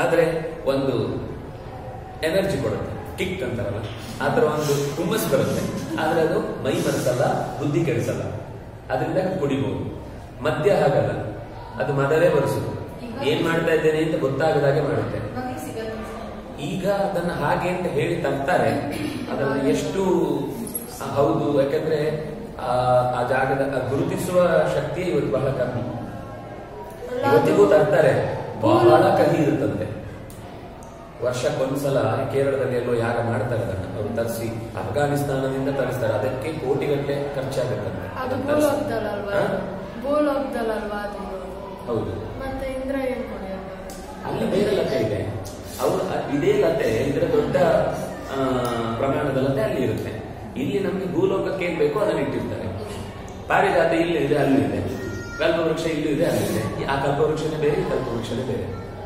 ಆದ್ರೆ ಒಂದು ಎನರ್ಜಿ ಕೊಡುತ್ತೆ ಕಿಕ್ ಅಂತಾರಲ್ಲ ಆ ಥರ ಒಂದು ಹುಮ್ಮಸ್ ಬರುತ್ತೆ ಆದ್ರೆ ಅದು ಮೈ ಮನಸ್ಸಲ್ಲ ಬುದ್ಧಿ ಕೆಡಿಸಲ್ಲ ಅದರಿಂದ ಕುಡಿಬಹುದು ಮದ್ಯ ಹಾಗಲ್ಲ ಅದು ಮದವೇ ಬರೆಸುದು ಏನ್ ಮಾಡ್ತಾ ಇದ್ದೇನೆ ಅಂತ ಗೊತ್ತಾಗದಾಗೆ ಮಾಡುತ್ತೆ ನಮಗೆ ಸಿಗಲ್ಲ ಈಗ ಅದನ್ನ ಹಾಗೆ ಅಂತ ಹೇಳಿ ತರ್ತಾರೆ ಅದನ್ನ ಎಷ್ಟು ಆ, ಹೌದು ಯಾಕಂದ್ರೆ ಆ ಆ ಜಾಗದ ಆ ಗುರುತಿಸುವ ಶಕ್ತಿ ಇವತ್ತು ಬಹಳ ಕಮ್ಮಿ ಇವತ್ತಿಗೂ ತರ್ತಾರೆ ಬಹಳ ಕಹಿ ಇರುತ್ತಂತೆ ವರ್ಷಕ್ಕೊಂದ್ಸಲ ಕೇರಳದಲ್ಲಿ ಎಲ್ಲೋ ಯಾಗ ಮಾಡ್ತಾರೆ ಅದನ್ನ ಅವರು ತರಿಸಿ ಅಫ್ಘಾನಿಸ್ತಾನದಿಂದ ತರಿಸ್ತಾರೆ ಅದಕ್ಕೆ ಕೋಟಿಗಟ್ಟಲೆ ಖರ್ಚಾಗುತ್ತಂತೆ ಅದು ಅದನ್ನ ಗೋಲ್ ತರ್ಸಿ. ಹೋಗ್ದಲ್ಲಲ್ವಾ ಹಾ? ಗೋಲ್ ಹೋಗ್ದಲ್ಲಲ್ವಾ ಅದು ಹೌದು ಮತ್ತೆ ಇಂದ್ರ ಏನ್ ಕೊಡಿ ಅಲ್ಲಿ ಬೇರೆ ಲತೆ ಇದೆ ಅವರು ಇದೇ ಲತೆ ಇದ್ರೆ ದೊಡ್ಡ ಆ, ಪ್ರಮಾಣದ ಲತೆ ಅಲ್ಲಿ ಇರುತ್ತೆ ಇಲ್ಲಿ ನಮ್ಗೆ ಭೂಲೋಕಕ್ಕೆ ಏನ್ ಬೇಕೋ ಅದನ್ನ ಇಟ್ಟಿರ್ತಾರೆ ಪಾರಿಜಾತ ಇಲ್ಲಿ ಇದೆ ಅಲ್ಲಿ ಇದೆ ಕಲ್ಪವೃಕ್ಷ ಇಲ್ಲೂ ಇದೆ ಅಲ್ಲಿ ಇದೆ ಈ- ಆ ಕಲ್ಪವೃಕ್ಷನೇ ಬೇರೆ ಈ ಕಲ್ಪವೃಕ್ಷನೇ ಬೇರೆ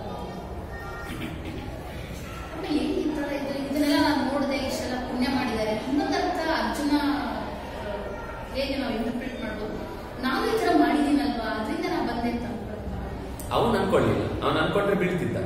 ಆಮೇಲೆ ಈ ತರ ಇದು ಇದನ್ನೆಲ್ಲ ನಾನು ನೋಡಿದೆ ಇಷ್ಟೆಲ್ಲ ಪುಣ್ಯ ಮಾಡಿದ್ದಾರೆ ಇನ್ನೊಂದು ಅರ್ಥ ಅರ್ಜುನ ಆ, ಹೇಗೆ ನಾವು ಇಂಟರ್ಪ್ರಿಟ್ ಮಾಡ್ಬೋದು ನಾನು ಈ ತರ ಮಾಡಿದ್ದೀನಲ್ವಾ ಅದರಿಂದ ನಾವು ಬಂದೆ ಅಂತ ಅನ್ಕೊಳ್ತೀನಿ. ಅವನು ಅನ್ಕೊಳ್ಳಿಲ್ಲ ಅವನು ಅನ್ಕೊಂಡ್ರೆ ಬೀಳ್ತಿದ್ದ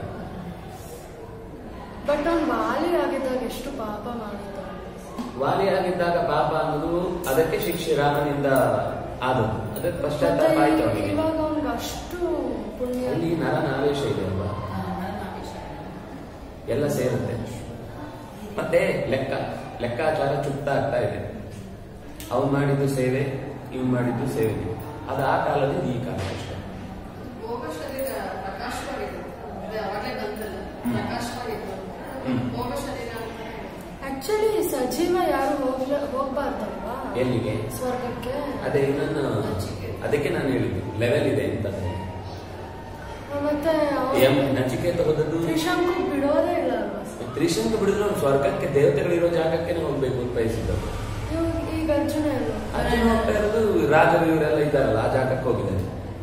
ಬಟ್ ಅವ್ನು ವಾಲಿ ಆಗಿದ್ದಾಗ ಎಷ್ಟು ಪಾಪ ಮಾಡಿದ್ದ ವಾಲಿ ಆಗಿದ್ದಾಗ ಪಾಪ ಅನ್ನೋದು ಅದಕ್ಕೆ ಶಿಕ್ಷೆ ರಾಮನಿಂದ ಆದದ್ದು ಅದಕ್ಕೆ ಪಶ್ಚಾತ್ತಾಪ ಮತ್ತೆ ಆಯ್ತು ಈ- ಅವನಿಗೆ ಇವಾಗ ಅವ್ನಿಗೆ ಅಷ್ಟು ಪುಣ್ಯ ಅಲ್ಲಿ ನರನ ಆವೇಶ ಇದೆ ಅಲ್ವಾ ಆ, ನರನಾವೇಶ. ಎಲ್ಲ ಸೇರುತ್ತೆ ಮತ್ತೆ ಲೆಕ್ಕ ಲೆಕ್ಕಾಚಾರ ಚುಕ್ತಾ ಆಗ್ತಾ ಇದೆ ಅವ್ನು ಮಾಡಿದ್ದು ಸೇವೆ ಇವ್ನು ಮಾಡಿದ್ದು ಸೇವೆ ಅದು ಆ ಕಾಲದಿಂದ ಈ ಕಾಲ ಅಷ್ಟೇ ಭೋಗ ಶರೀರ ಪ್ರಕಾಶವಾಗಿದೆ ಅದೇ ಅವಾಗಲೇ ಬಂತಲ್ಲ ಪ್ರಕಾಶವಾಗಿದೆ ಹ್ಮ್. ಭೋಗ ಶರೀರ ಅಂತ ಆಕ್ಚುಲಿ ಸಜೀವ ಯಾರು ಹೋಗ್ಲ ಹೋಗ್ಬಾರ್ದಲ್ವಾ ಎಲ್ಲಿಗೆ ಸ್ವರ್ಗಕ್ಕೆ ಅದೇ ನನ್ನ ಅದಕ್ಕೆ ನಾನು ಹೇಳಿದ್ದು ಲೆವೆಲ್ ಇದೆ ಅಂತ ಮತ್ತೆ ಎಂ ನಚಿಕೇತ ಹೋದದ್ದು ತ್ರಿಶಂಕು ಬಿಡೋದೇ ಇಲ್ಲ ಅಲ್ವಾ ತ್ರಿಶಂಕ ಬಿಡಿದ್ರು ಅವ್ನು ಸ್ವರ್ಗಕ್ಕೆ ದೇವತೆಗಳಿರೋ ಜಾಗಕ್ಕೆ ಹೋಗ್ಬೇಕು ಅಂತ ಬಯಸಿದ್ದವು ಇವಾಗ ಈಗ ಅರ್ಜುನ ಎಲ್ಲ ಅರ್ಜುನ ಹೋಗ್ತಾ ಇರೋದು ರಾಜರು ಇವರೆಲ್ಲ ಇದ್ದಾರಲ್ಲ ಆ ಜಾಗಕ್ಕೆ ಹೋಗಿದ್ದಾನೆ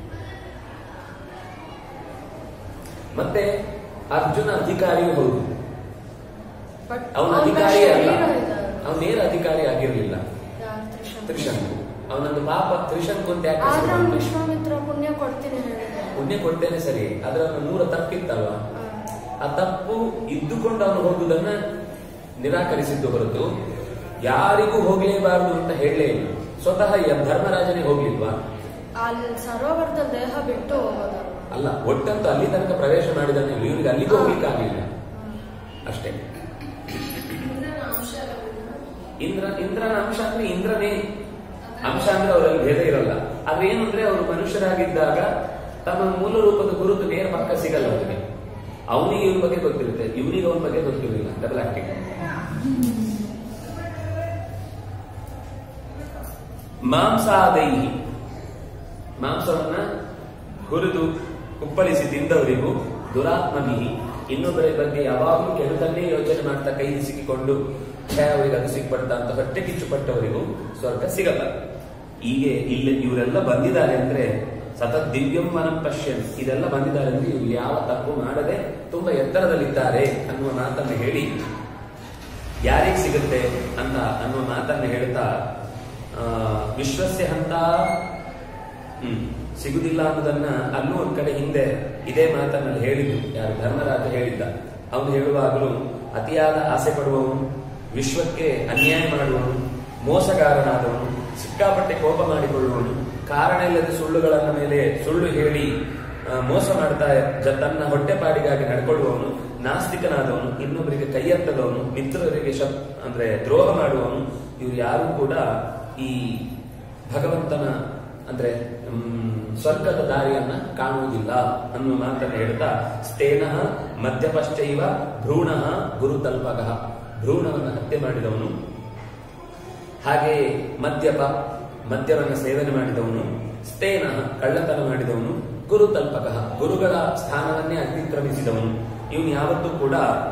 ಮತ್ತೆ ಅರ್ಜುನ ಅಧಿಕಾರಿಯೂ ಹೌದು ಬಟ್ ಅವನ ಅಧಿಕಾರಿ ಅಲ್ಲ ಅವನ ನೇರ ಅಧಿಕಾರಿ ಆಗಿರ್ಲಿಲ್ಲ ತ್ರಿಶಂಕು ಅವನೊಂದು ಪಾಪ ತ್ರಿಶಂಕು ಅಂತ ಯಾಕೆ ಆದ್ರೆ ಅವ್ನು ಹೆಸರು? ವಿಶ್ವಾಮಿತ್ರ ಪುಣ್ಯ ಕೊಡ್ತೀನಿ ಹೇಳಿದ ಪುಣ್ಯ ಕೊಡ್ತೇನೆ ಸರಿ ಆದ್ರೆ ಅವನ ನೂರ ತಪ್ಪಿತ್ತಲ್ವಾ ಆ ತಪ್ಪು ಇದ್ದುಕೊಂಡು ಅವನು ಹೋಗುವುದನ್ನ ನಿರಾಕರಿಸಿದ್ದು ಹೊರತು ಯಾರಿಗೂ ಹೋಗಲೇಬಾರದು ಅಂತ ಹೇಳಲೇ ಇಲ್ಲ ಸ್ವತಃ ಯ- ಧರ್ಮರಾಜನೇ ಹೋಗ್ಲಿಲ್ವಾ ಅಲ್ಲಿ ಸರೋವರದಲ್ಲಿ ದೇಹ ಬಿಟ್ಟು ಹೋಗೋದಲ್ವಾ ಅಲ್ಲ ಒಟ್ಟಂತೂ ಅಲ್ಲಿ ತನಕ ಪ್ರವೇಶ ಮಾಡಿದಾನೆ ಇವನಿಗೆ ಅಲ್ಲಿಗೂ ಹೋಗ್ಲಿಕ್ಕಾಗಲಿಲ್ಲ ಅಷ್ಟೇ ಇಂದ್ರನ ಅಂಶ ಎಲ್ಲ ಬಿಟ್ಟು ಇಂದ್ರ ಇಂದ್ರನ ಅಂಶ ಅಂದ್ರೆ ಇಂದ್ರನೇ ಅಂಶ ಅಂದ್ರೆ ಅವರಲ್ಲಿ ಭೇದ ಇರಲ್ಲ ಆದ್ರೆ ಏನು ಅಂದ್ರೆ ಅವರು ಮನುಷ್ಯರಾಗಿದ್ದಾಗ ತಮ್ಮ ಮೂಲ ರೂಪದ ಗುರುತು ನೇರ ಪಕ್ಕ ಸಿಗಲ್ಲ ಅವರಿಗೆ ಅವನಿಗೆ ಇವನ ಬಗ್ಗೆ ಗೊತ್ತಿರುತ್ತೆ ಇವನಿಗೆ ಅವನ ಬಗ್ಗೆ ಗೊತ್ತಿರಲಿಲ್ಲ ಡಬಲ್ ಆಕ್ಟಿಂಗ್ ಮಾಂಸಾದೈಹಿ ಮಾಂಸವನ್ನ ಹುರಿದು ಕುಪ್ಪಳಿಸಿ ತಿಂದವರಿಗೂ ದುರಾತ್ಮನಿಹಿ ಇನ್ನೊಬ್ಬರ ಬಗ್ಗೆ ಯಾವಾಗಲೂ ಕೆಡುಕನ್ನೇ ಯೋಚನೆ ಮಾಡ್ತಾ ಕೈ ಸಿಕ್ಕಿಕೊಂಡು ಛೇ ಅವರಿಗೆ ಅದು ಸಿಕ್ಪಡ್ತ ಅಂತ ಹೊಟ್ಟೆ ಕಿಚ್ಚು ಪಟ್ಟವರಿಗೂ ಸ್ವರ್ಗ ಸಿಗಲ್ಲ ಹೀಗೆ ಇಲ್ಲಿ ಇವರೆಲ್ಲ ಬಂದಿದ್ದಾರೆ ಅಂದ್ರೆ ಸತತ್ ದಿವ್ಯಂ ವನಂ ಪಶ್ಯನ್ ಇದೆಲ್ಲ ಬಂದಿದ್ದಾರೆ ಅಂದ್ರೆ ಇವ್ರು ಯಾವ ತಪ್ಪು ಮಾಡದೆ ತುಂಬಾ ಎತ್ತರದಲ್ಲಿದ್ದಾರೆ ಅನ್ನುವ ಮಾತನ್ನ ಹೇಳಿ ಯಾರಿಗೆ ಸಿಗುತ್ತೆ ಅಂತ ಅನ್ನುವ ಮಾತನ್ನ ಹೇಳ್ತಾ ಆ, ವಿಶ್ವಸ್ಯ ಹಂತ ಹ್ಮ್ ಸಿಗುದಿಲ್ಲ ಅನ್ನೋದನ್ನ ಅಲ್ಲೂ ಒಂದ್ ಕಡೆ ಹಿಂದೆ ಇದೇ ಮಾತನ್ನ ಹೇಳಿದ್ದು ಯಾರು ಧರ್ಮರಾಜ ಹೇಳಿದ್ದ ಅವನು ಹೇಳುವಾಗಲೂ ಅತಿಯಾದ ಆಸೆ ಪಡುವವನು ವಿಶ್ವಕ್ಕೆ ಅನ್ಯಾಯ ಮಾಡುವವನು ಮೋಸಗಾರನಾದವನು ಸಿಕ್ಕಾಪಟ್ಟೆ ಕೋಪ ಮಾಡಿಕೊಳ್ಳುವವನು ಕಾರಣ ಇಲ್ಲದ ಸುಳ್ಳುಗಳನ್ನ ಮೇಲೆ ಸುಳ್ಳು ಹೇಳಿ ಆ, ಮೋಸ ಮಾಡ್ತಾ ಜ- ತನ್ನ ಹೊಟ್ಟೆಪಾಡಿಗಾಗಿ ನಡ್ಕೊಳ್ಳುವವನು ನಾಸ್ತಿಕನಾದವನು ಇನ್ನೊಬ್ಬರಿಗೆ ಕೈಯೆತ್ತದವನು ಮಿತ್ರರಿಗೆ ಶಬ್ ಅಂದ್ರೆ ದ್ರೋಹ ಮಾಡುವವನು ಇವ್ರು ಯಾರು ಕೂಡ ಈ ಭಗವಂತನ ಅಂದ್ರೆ ಮ್, ಸ್ವರ್ಗದ ದಾರಿಯನ್ನ ಕಾಣುವುದಿಲ್ಲ ಅನ್ನುವ ಮಾತನ್ನ ಹೇಳ್ತಾ ಸ್ಥೇನ ಮಧ್ಯಪಶ್ಚೈವ ಭ್ರೂಣ ಗುರುತಲ್ಪಗ ಭ್ರೂಣವನ್ನು ಹತ್ಯೆ ಮಾಡಿದವನು ಹಾಗೆಯೇ ಮದ್ಯಪ ಮದ್ಯವನ್ನು ಸೇವನೆ ಮಾಡಿದವನು ಸ್ಥೇನ ಕಳ್ಳತನ ಮಾಡಿದವನು ಗುರುತಲ್ಪಕ ಗುರುಗಳ ಸ್ಥಾನವನ್ನೇ ಅತಿಕ್ರಮಿಸಿದವನು ಇವನು ಯಾವತ್ತೂ ಕೂಡ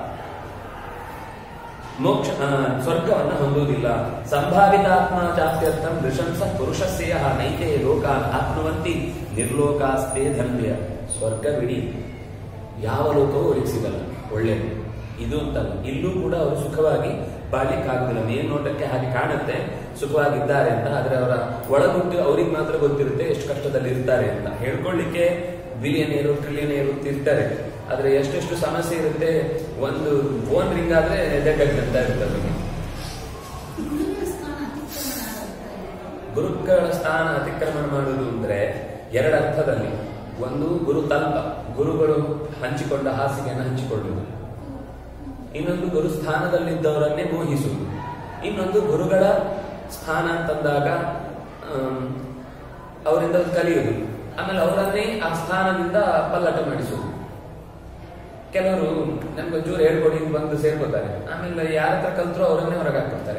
ಮೋಕ್ಷ ಆ, ಸ್ವರ್ಗವನ್ನ ಹೊಂದುವುದಿಲ್ಲ ಸಂಭಾವಿತಾತ್ಮ ಚಾಪ್ಯರ್ಥಂ ನೃಶಂಸ ಪುರುಷಸ್ಯ ನೈತೆ ಲೋಕಾನ್ ಆತ್ಮವಂತಿ ನಿರ್ಲೋಕಾಸ್ತೆ ಧನ್ಯ ಸ್ವರ್ಗವಿಡಿ ಯಾವ ಲೋಕವೂ ಅವರಿಗೆ ಸಿಗಲ್ಲ ಒಳ್ಳೆಯದು ಇದು ಅಂತಲ್ಲ ಇಲ್ಲೂ ಕೂಡ ಅವರು ಸುಖವಾಗಿ ಬಾಳ್ಲಿಕ್ಕಾಗುದಿಲ್ಲ ಮೇಲ್ನೋಟಕ್ಕೆ ಹಾಗೆ ಕಾಣುತ್ತೆ ಸುಖವಾಗಿದ್ದಾರೆ ಅಂತ ಆದ್ರೆ ಅವರ ಒಳಗುಟ್ಟು ಅವ್ರಿಗೆ ಮಾತ್ರ ಗೊತ್ತಿರುತ್ತೆ ಎಷ್ಟು ಕಷ್ಟದಲ್ಲಿ ಇರ್ತಾರೆ ಅಂತ ಹೇಳ್ಕೊಳ್ಳಿಕ್ಕೆ ಬಿಲಿಯನೇರು ಟ್ರಿಲಿಯನೇರು ಅಂತ ಇರ್ತಾರೆ ಆದ್ರೆ ಎಷ್ಟೆಷ್ಟು ಸಮಸ್ಯೆ ಇರುತ್ತೆ ಒಂದು ಫೋನ್ ರಿಂಗ್ ಆದ್ರೆ ಎದೆಗಂತ ಇರುತ್ತೆ ಅದಕ್ಕೆ ಗುರುವಿನ ಸ್ಥಾನ ಅತಿಕ್ರಮಣ ಆಗುತ್ತೆ. ಗುರುಗಳ ಸ್ಥಾನ ಅತಿಕ್ರಮಣ ಮಾಡುವುದು ಅಂದ್ರೆ ಎರಡು ಅರ್ಥದಲ್ಲಿ ಒಂದು ಗುರು ತಲ್ಪ ಗುರುಗಳು ಹಂಚಿಕೊಂಡ ಹಾಸಿಗೆಯನ್ನು ಹಂಚಿಕೊಳ್ಳುವುದು ಇನ್ನೊಂದು ಗುರು ಸ್ಥಾನದಲ್ಲಿದ್ದವರನ್ನೇ ಮೋಹಿಸುವುದು ಇನ್ನೊಂದು ಗುರುಗಳ ಸ್ಥಾನ ಅಂತಂದಾಗ ಆಮ್, ಅವರಿಂದ ಕಲಿಯುವುದು ಆಮೇಲೆ ಅವರನ್ನೇ ಆ ಸ್ಥಾನದಿಂದ ಪಲ್ಲಟ ಮಾಡಿಸುವುದು ಕೆಲವರು ನಮ್ಗೆ ಒಂಚೂರು ಹೇಳ್ಕೊಡಿ ಅಂತ ಬಂದು ಸೇರ್ಕೋತಾರೆ ಆಮೇಲೆ ಯಾರ ಹತ್ರ ಕಲ್ತರೋ ಅವರನ್ನೇ ಹೊರಗೆ ಹಾಕ್ಬಿಡ್ತಾರೆ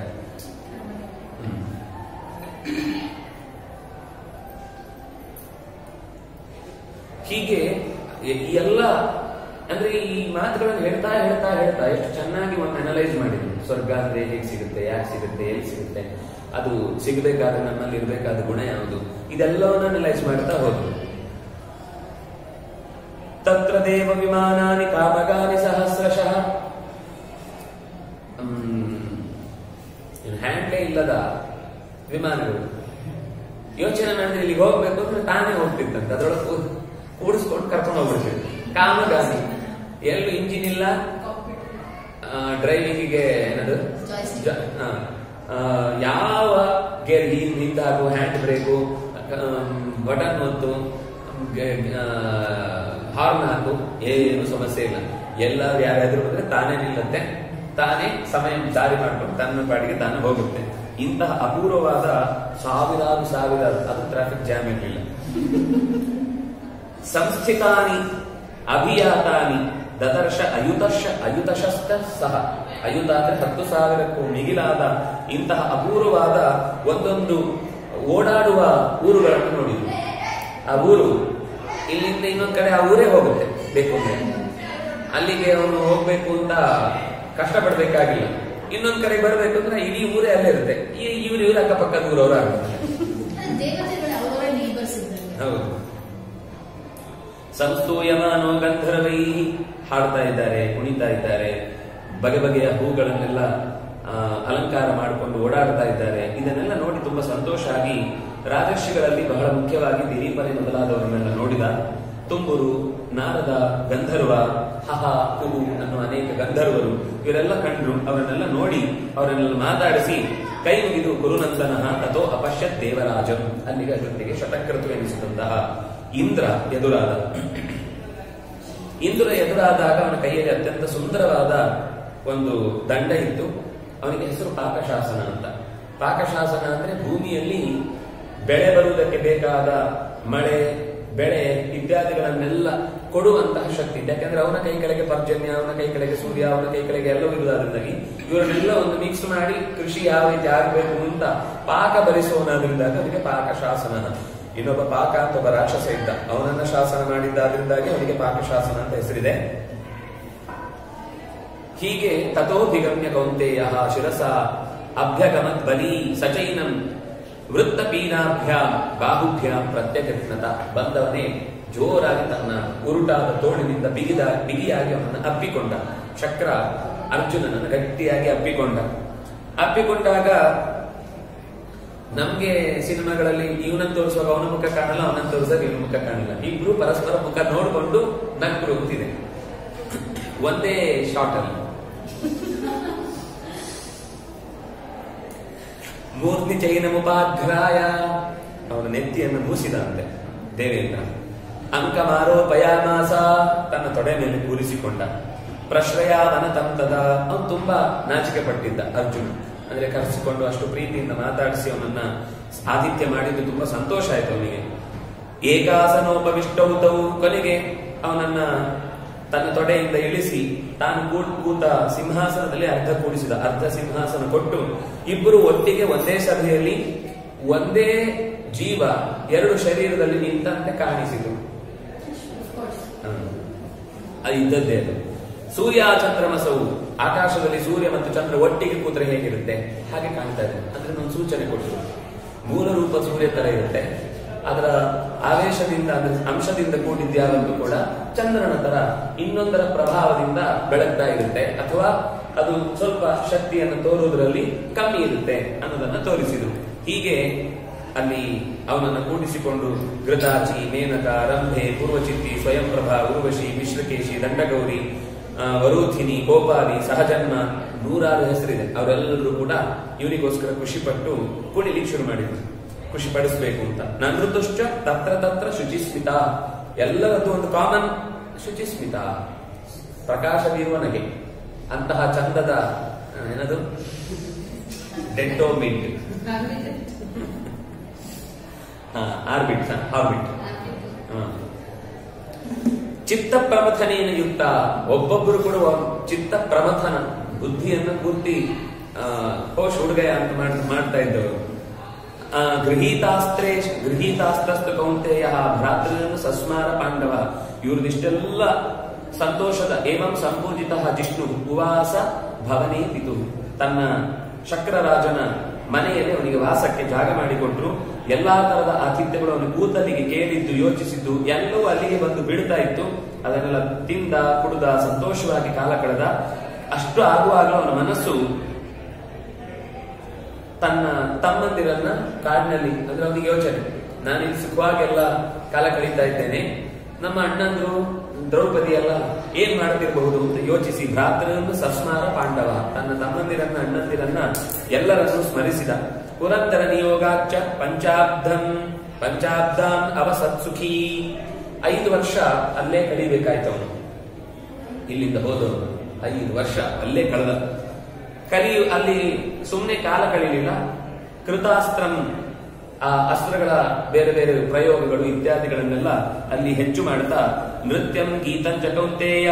ಹೀಗೆ ಎ- ಈ ಎಲ್ಲ ಅಂದ್ರೆ ಈ ಮಾತುಗಳನ್ನು ಹೇಳ್ತಾ ಹೇಳ್ತಾ ಹೇಳ್ತಾ ಎಷ್ಟು ಚೆನ್ನಾಗಿ ಒಂದು ಅನಲೈಸ್ ಮಾಡಿದ್ರು ಸ್ವರ್ಗ ಅಂದ್ರೆ ಹೇಗೆ ಸಿಗುತ್ತೆ ಯಾಕೆ ಸಿಗುತ್ತೆ ಎಲ್ಲಿ ಸಿಗುತ್ತೆ ಅದು ಸಿಗಬೇಕಾದ್ರೆ ನಮ್ಮಲ್ಲಿ ಇರಬೇಕಾದ ಗುಣ ಯಾವುದು ಇದೆಲ್ಲವನ್ನ ಅನಲೈಸ್ ಮಾಡ್ತಾ ಹೋದ್ರು ತತ್ರ ದೇವ ವಿಮಾನಾನಿ ಕಾಮಗಾನಿ ಸಹಸ್ರಶಃ ಹ್ಯಾಂಡೇ ಇಲ್ಲದ ವಿಮಾನಗಳು ಯೋಚನೆ ಮಾಡಿದ್ರೆ ಇಲ್ಲಿಗೆ ಹೋಗ್ಬೇಕು ಅಂದ್ರೆ ತಾನೇ ಹೋಗ್ತಿತ್ತಂತೆ ಅದ್ರೊಳಗೆ ಕೂ- ಕೂಡಿಸ್ಕೊಂಡು ಕರ್ಕೊಂಡು ಹೋಗ್ಬಿಡ್ತಿತ್ತು ಕಾಮಗಾನಿ ಎಲ್ಲೂ ಇಂಜಿನ್ ಇಲ್ಲ ಡ್ರೈವಿಂಗಿಗೆ ಏನದು Joystick. ಜ- ಆ, ಆ, ಯಾವ ಗೇರ್ ಹಿಂದಾಗು ಹ್ಯಾಂಡ್ ಬ್ರೇಕು ಬಟನ್ ಒತ್ತು ಹಾರ್ನ್ ಹಾಕು ಏನು ಸಮಸ್ಯೆ ಇಲ್ಲ ಎಲ್ಲ ಯಾರಾದ್ರೂ ಬಂದ್ರೆ ತಾನೇ ನಿಲ್ಲತ್ತೆ ತಾನೇ ಸಮಯ ದಾರಿ ಮಾಡ್ಕೊಂಡು ತನ್ನ ಪಾಡಿಗೆ ತಾನು ಹೋಗುತ್ತೆ ಇಂತಹ ಅಪೂರ್ವವಾದ ಸಾವಿರಾರು ಸಾವಿರಾರು ಅದು ಟ್ರಾಫಿಕ್ ಜಾಮ್ ಇರಲಿಲ್ಲ ಸಂಸ್ಥಿತಾನಿ ಅಭಿಯಾತಾನಿ ದದರ್ಶ ಅಯುತಶ ಅಯುತಶಸ್ತ ಸಹ ಅಯುತ ಅಂದ್ರೆ ಹತ್ತು ಸಾವಿರಕ್ಕೂ ಮಿಗಿಲಾದ ಇಂತಹ ಅಪೂರ್ವವಾದ ಒಂದೊಂದು ಓಡಾಡುವ ಊರುಗಳನ್ನು ನೋಡಿದ್ರು ಆ ಊರು ಇಲ್ಲಿಂದ ಇನ್ನೊಂದ್ ಕಡೆ ಆ ಊರೇ ಹೋಗುತ್ತೆ ಬೇಕು ಅಂದ್ರೆ ಅಲ್ಲಿಗೆ ಅವನು ಹೋಗ್ಬೇಕು ಅಂತ ಕಷ್ಟಪಡ್ಬೇಕಾಗಿಲ್ಲ ಇನ್ನೊಂದ್ ಕಡೆ ಬರ್ಬೇಕು ಅಂದ್ರೆ ಇಡೀ ಊರೇ ಅಲ್ಲೇ ಇರುತ್ತೆ ಈ ಇವ್ರು ಇವ್ರ ಅಕ್ಕಪಕ್ಕದ ಊರವರು ಆಗುತ್ತೆ ದೇವತೆಗಳು ಅವರವರ ನೇಬರ್ಸ್ ಇದ್ದಂಗೆ ಹೌದು ಸಂಸ್ತೂಯಮಾನೋ ಗಂಧರ್ವೈ ಹಾಡ್ತಾ ಇದ್ದಾರೆ ಕುಣಿತಾ ಇದ್ದಾರೆ ಬಗೆ ಬಗೆಯ ಹೂಗಳನ್ನೆಲ್ಲ ಆ, ಅಲಂಕಾರ ಮಾಡಿಕೊಂಡು ಓಡಾಡ್ತಾ ಇದ್ದಾರೆ ಇದನ್ನೆಲ್ಲ ನೋಡಿ ತುಂಬಾ ಸಂತೋಷ ಆಗಿ ರಾಜರ್ಷಿಗಳಲ್ಲಿ ಬಹಳ ಮುಖ್ಯವಾಗಿ ದಿಲೀಪನೆ ಮೊದಲಾದವರನ್ನೆಲ್ಲ ನೋಡಿದ ತುಂಬುರು ನಾರದ ಗಂಧರ್ವ ಹಹ ಕುಹು ಅನ್ನುವ ಅನೇಕ ಗಂಧರ್ವರು ಇವರೆಲ್ಲ ಕಂಡ್ರು ಅವರನ್ನೆಲ್ಲ ನೋಡಿ ಅವರನ್ನೆಲ್ಲ ಮಾತಾಡಿಸಿ ಕೈ ಮುಗಿದು ಕುರುನಂದನಃ ತಥೋ ಅಪಶ್ಯತ್ ದೇವರಾಜಂ ಅಲ್ಲಿಗೆ ಅದರೊಂದಿಗೆ ಶತಕೃತು ಎನಿಸಿದಂತಹ ಇಂದ್ರ ಎದುರಾದ ಇಂದ್ರ ಎದುರಾದಾಗ ಅವನ ಕೈಯಲ್ಲಿ ಅತ್ಯಂತ ಸುಂದರವಾದ ಒಂದು ದಂಡ ಇತ್ತು ಅವನಿಗೆ ಹೆಸರು ಪಾಕಶಾಸನ ಅಂತ ಪಾಕಶಾಸನ ಅಂದ್ರೆ ಭೂಮಿಯಲ್ಲಿ ಬೆಳೆ ಬರುವುದಕ್ಕೆ ಬೇಕಾದ ಮಳೆ ಬೆಳೆ ಇತ್ಯಾದಿಗಳನ್ನೆಲ್ಲ ಕೊಡುವಂತಹ ಶಕ್ತಿ ಇದೆ ಯಾಕಂದ್ರೆ ಅವನ ಕೈ ಕೆಳಗೆ ಪರ್ಜನ್ಯ ಅವನ ಕೈ ಕೆಳಗೆ ಸೂರ್ಯ ಅವನ ಕೈ ಕೆಳಗೆ ಎಲ್ಲವೂ ಇರುವುದರಿಂದಾಗಿ ಇವರನ್ನೆಲ್ಲ ಒಂದು ಮಿಕ್ಸ್ ಮಾಡಿ ಕೃಷಿ ಯಾವ ರೀತಿ ಆಗಬೇಕು ಅಂತ ಪಾಕ ಭರಿಸುವನಾದ್ರಿಂದಾಗಿ ಅವನಿಗೆ ಪಾಕಶಾಸನ ಇನ್ನೊಬ್ಬ ಪಾಕ ಅಂತ ಒಬ್ಬ ರಾಕ್ಷಸ ಇದ್ದ ಅವನನ್ನ ಶಾಸನ ಮಾಡಿದ್ದಾದ್ರಿಂದಾಗಿ ಅವನಿಗೆ ಪಾಕಶಾಸನ ಅಂತ ಹೆಸರಿದೆ ಹೀಗೆ ತಥೋಭಿಗಮ್ಯ ಕೌಂತೆಯ ಶಿರಸ ಅಭ್ಯಗಮತ್ ಬಲಿ ಸಚೈನಂ ವೃತ್ತ ಪೀನಾಭ್ಯಾಂ ಬಾಹುಭ್ಯಾಂ ಪ್ರತ್ಯಗತ್ನತ ಬಂದವನೇ ಜೋರಾಗಿ ತನ್ನ ಉರುಟಾದ ತೋಳಿನಿಂದ ಬಿಗಿದ ಬಿಗಿಯಾಗಿ ಅವನನ್ನು ಅಪ್ಪಿಕೊಂಡ ಚಕ್ರ ಅರ್ಜುನನನ್ನು ಗಟ್ಟಿಯಾಗಿ ಅಪ್ಪಿಕೊಂಡ ಅಪ್ಪಿಕೊಂಡಾಗ ನಮ್ಗೆ ಸಿನಿಮಾಗಳಲ್ಲಿ ಇವನನ್ನ ತೋರಿಸುವಾಗ ಅವನ ಮುಖ ಕಾಣಲ್ಲ ಅವನನ್ನ ತೋರಿಸುವಾಗ ಇವನ ಮುಖ ಕಾಣಲ್ಲ ಇಬ್ರು ಪರಸ್ಪರ ಮುಖ ನೋಡಿಕೊಂಡು ನಗ್ರು ಹೋಗ್ತಿದೆ ಒಂದೇ ಶಾಟ್ ಅಲ್ಲಿ ಮೂರ್ತಿ ಚೈನ ಮುಪಾಘ್ರಾಯ ಅವನ ನೆತ್ತಿಯನ್ನು ಮೂಸಿದ ಅಂತೆ ದೇವೇಂದ್ರ ಅಂಕ ಮಾರೋಪಯಾಮಾಸ ತನ್ನ ತೊಡೆ ಮೇಲೆ ಕೂರಿಸಿಕೊಂಡ ಪ್ರಶ್ರಯ ವನತಂತದ ಅವನು ತುಂಬಾ ನಾಚಿಕೆ ಪಟ್ಟಿದ್ದ ಅರ್ಜುನ ಅಂದ್ರೆ ಕರೆಸಿಕೊಂಡು ಅಷ್ಟು ಪ್ರೀತಿಯಿಂದ ಮಾತಾಡಿಸಿ ಅವನನ್ನ ಆತಿಥ್ಯ ಮಾಡಿದ್ದು ತುಂಬಾ ಸಂತೋಷ ಆಯ್ತು ಅವನಿಗೆ ಏಕಾಸನೋಪವಿಷ್ಟೌತವು ಕೊನೆಗೆ ಅವನನ್ನ ತನ್ನ ತೊಡೆಯಿಂದ ಇಳಿಸಿ ತಾನು ಕೂತ್ ಕೂತ ಸಿಂಹಾಸನದಲ್ಲಿ ಅರ್ಧ ಕೂಡಿಸಿದ ಅರ್ಧ ಸಿಂಹಾಸನ ಕೊಟ್ಟು ಇಬ್ಬರು ಒಟ್ಟಿಗೆ ಒಂದೇ ಸಭೆಯಲ್ಲಿ ಒಂದೇ ಜೀವ ಎರಡು ಶರೀರದಲ್ಲಿ ನಿಂತಂತೆ ಕಾಣಿಸಿತು ಹ್ಮ್. ಅದು ಇದ್ದದ್ದೇ ಅದು ಸೂರ್ಯ ಚಂದ್ರಮಸವು ಆಕಾಶದಲ್ಲಿ ಸೂರ್ಯ ಮತ್ತು ಚಂದ್ರ ಒಟ್ಟಿಗೆ ಕೂತ್ರೆ ಹೇಗಿರುತ್ತೆ ಹಾಗೆ ಕಾಣ್ತಾ ಇದೆ ಅಂದ್ರೆ ಒಂದು ಸೂಚನೆ ಕೊಟ್ಟರು ಮೂಲ ರೂಪ ಸೂರ್ಯ ತರ ಇರುತ್ತೆ ಅದರ ಆವೇಶದಿಂದ ಅಂದ್ರೆ ಅಂಶದಿಂದ ಕೂಡಿದ್ಯಾವಂತೂ ಕೂಡ ಚಂದ್ರನ ತರ ಇನ್ನೊಂದರ ಪ್ರಭಾವದಿಂದ ಬೆಳಗ್ತಾ ಇರುತ್ತೆ ಅಥವಾ ಅದು ಸ್ವಲ್ಪ ಶಕ್ತಿಯನ್ನು ತೋರುವುದರಲ್ಲಿ ಕಮ್ಮಿ ಇರುತ್ತೆ ಅನ್ನೋದನ್ನ ತೋರಿಸಿದ್ರು ಹೀಗೆ ಅಲ್ಲಿ ಅವನನ್ನು ಕೂಡಿಸಿಕೊಂಡು ಘೃತಾಚಿ ಮೇನಕ ರಂಭೆ ಪೂರ್ವಚಿತ್ತಿ ಸ್ವಯಂಪ್ರಭಾ ಉರ್ವಶಿ ಮಿಶ್ರಕೇಶಿ ದಂಡಗೌರಿ ಆ, ವರೂಥಿನಿ ಗೋಪಾಲಿ ಸಹಜನ್ಮ ನೂರಾರು ಹೆಸರಿದೆ ಅವರೆಲ್ಲರೂ ಕೂಡ ಇವನಿಗೋಸ್ಕರ ಖುಷಿಪಟ್ಟು ಕುಣಿಲಿಕ್ಕೆ ಶುರು ಮಾಡಿದ್ರು ಖುಷಿ ಪಡಿಸ್ಬೇಕು ಅಂತ ನೃತುಶ್ಚ ತತ್ರ ತತ್ರ ಶುಚಿಸ್ಮಿತ ಎಲ್ಲರದ್ದು ಒಂದು ಕಾಮನ್ ಶುಚಿಸ್ಮಿತ ಪ್ರಕಾಶ ಬೀರುವ ನಗೆ ಅಂತಹ ಚಂದದ ಆ, ಏನದು ಡೆಂಟೋಮಿಂಟ್ ಆರ್ಬಿಟ್ ಆರ್ಬಿಟ್ ಚಿತ್ತ ಪ್ರಮಥನೇನ ಯುಕ್ತ ಒಬ್ಬೊಬ್ಬರು ಕೂಡ ಒಬ್- ಚಿತ್ತ ಪ್ರಮಥನ ಬುದ್ಧಿಯನ್ನ ಪೂರ್ತಿ ಆ, ಕೋಶ್ ಹುಡುಗಯ ಅಂತ ಮಾಡ್- ಮಾಡ್ತಾ ಇದ್ದವರು ಆ, ಗೃಹೀತಾಸ್ತ್ರೇ ಗೃಹೀತಾಸ್ತ್ರಸ್ತು ಕೌಂತೆಯ ಭ್ರಾತೃನು ಸಸ್ಮಾರ ಪಾಂಡವ ಇವ್ರದಿಷ್ಟೆಲ್ಲ ಸಂತೋಷದ ಏವಂ ಸಂಪೂಜಿತ ಜಿಷ್ಣು ಉವಾಸ ಭವನೇ ಪಿತು ತನ್ನ ಶಕ್ರರಾಜನ ಮನೆಯಲ್ಲಿ ಅವನಿಗೆ ವಾಸಕ್ಕೆ ಜಾಗ ಮಾಡಿಕೊಟ್ರು ಎಲ್ಲಾ ತರದ ಆತಿಥ್ಯಗಳು ಅವನು ಕೂತಲ್ಲಿಗೆ ಕೇಳಿದ್ದು ಯೋಚಿಸಿದ್ದು ಎಲ್ಲವೂ ಅಲ್ಲಿಗೆ ಬಂದು ಬೀಳ್ತಾ ಇತ್ತು ಅದನ್ನೆಲ್ಲ ತಿಂದ ಕುಡಿದ ಸಂತೋಷವಾಗಿ ಕಾಲ ಕಳೆದ ಅಷ್ಟು ಆಗುವಾಗಲೂ ಅವನ ಮನಸ್ಸು ತನ್ನ ತಮ್ಮಂದಿರನ್ನ ಕಾಡಿನಲ್ಲಿ ಅಂದ್ರೆ ಅವನಿಗೆ ಯೋಚನೆ ನಾನು ಇಲ್ಲಿ ಸುಖವಾಗೆಲ್ಲ ಕಾಲ ಕಳೀತಾ ಇದ್ದೇನೆ ನಮ್ಮ ಅಣ್ಣಂದ್ರು ದ್ರೌಪದಿ ಎಲ್ಲ ಏನ್ ಮಾಡ್ತಿರಬಹುದು ಅಂತ ಯೋಚಿಸಿ ಭ್ರಾತರನ್ನು ಸಸ್ಮಾರ ಪಾಂಡವ ತನ್ನ ತಮ್ಮಂದಿರನ್ನ ಅಣ್ಣಂದಿರನ್ನ ಎಲ್ಲರನ್ನು ಸ್ಮರಿಸಿದ ಪುರಂದರ ನಿಯೋಗಾಚ ಪಂಚಾಬ್ಧಂ ಪಂಚಾಬ್ದಾಂ ಅವಸತ್ಸುಖಿ ಐದು ವರ್ಷ ಅಲ್ಲೇ ಕಳಿಬೇಕಾಯ್ತು ಅವನು ಇಲ್ಲಿಂದ ಹೋದವನು ಐದು ವರ್ಷ ಅಲ್ಲೇ ಕಳೆದ ಕಲಿ ಅಲ್ಲಿ ಸುಮ್ಮನೆ ಕಾಲ ಕಳೀಲಿಲ್ಲ ಕೃತಾಸ್ತ್ರಂ ಆ ಅಸ್ತ್ರಗಳ ಬೇರೆ ಬೇರೆ ಪ್ರಯೋಗಗಳು ಇತ್ಯಾದಿಗಳನ್ನೆಲ್ಲ ಅಲ್ಲಿ ಹೆಚ್ಚು ಮಾಡ್ತಾ ನೃತ್ಯಂ ಗೀತಂಚ ಕೌಂತೆಯ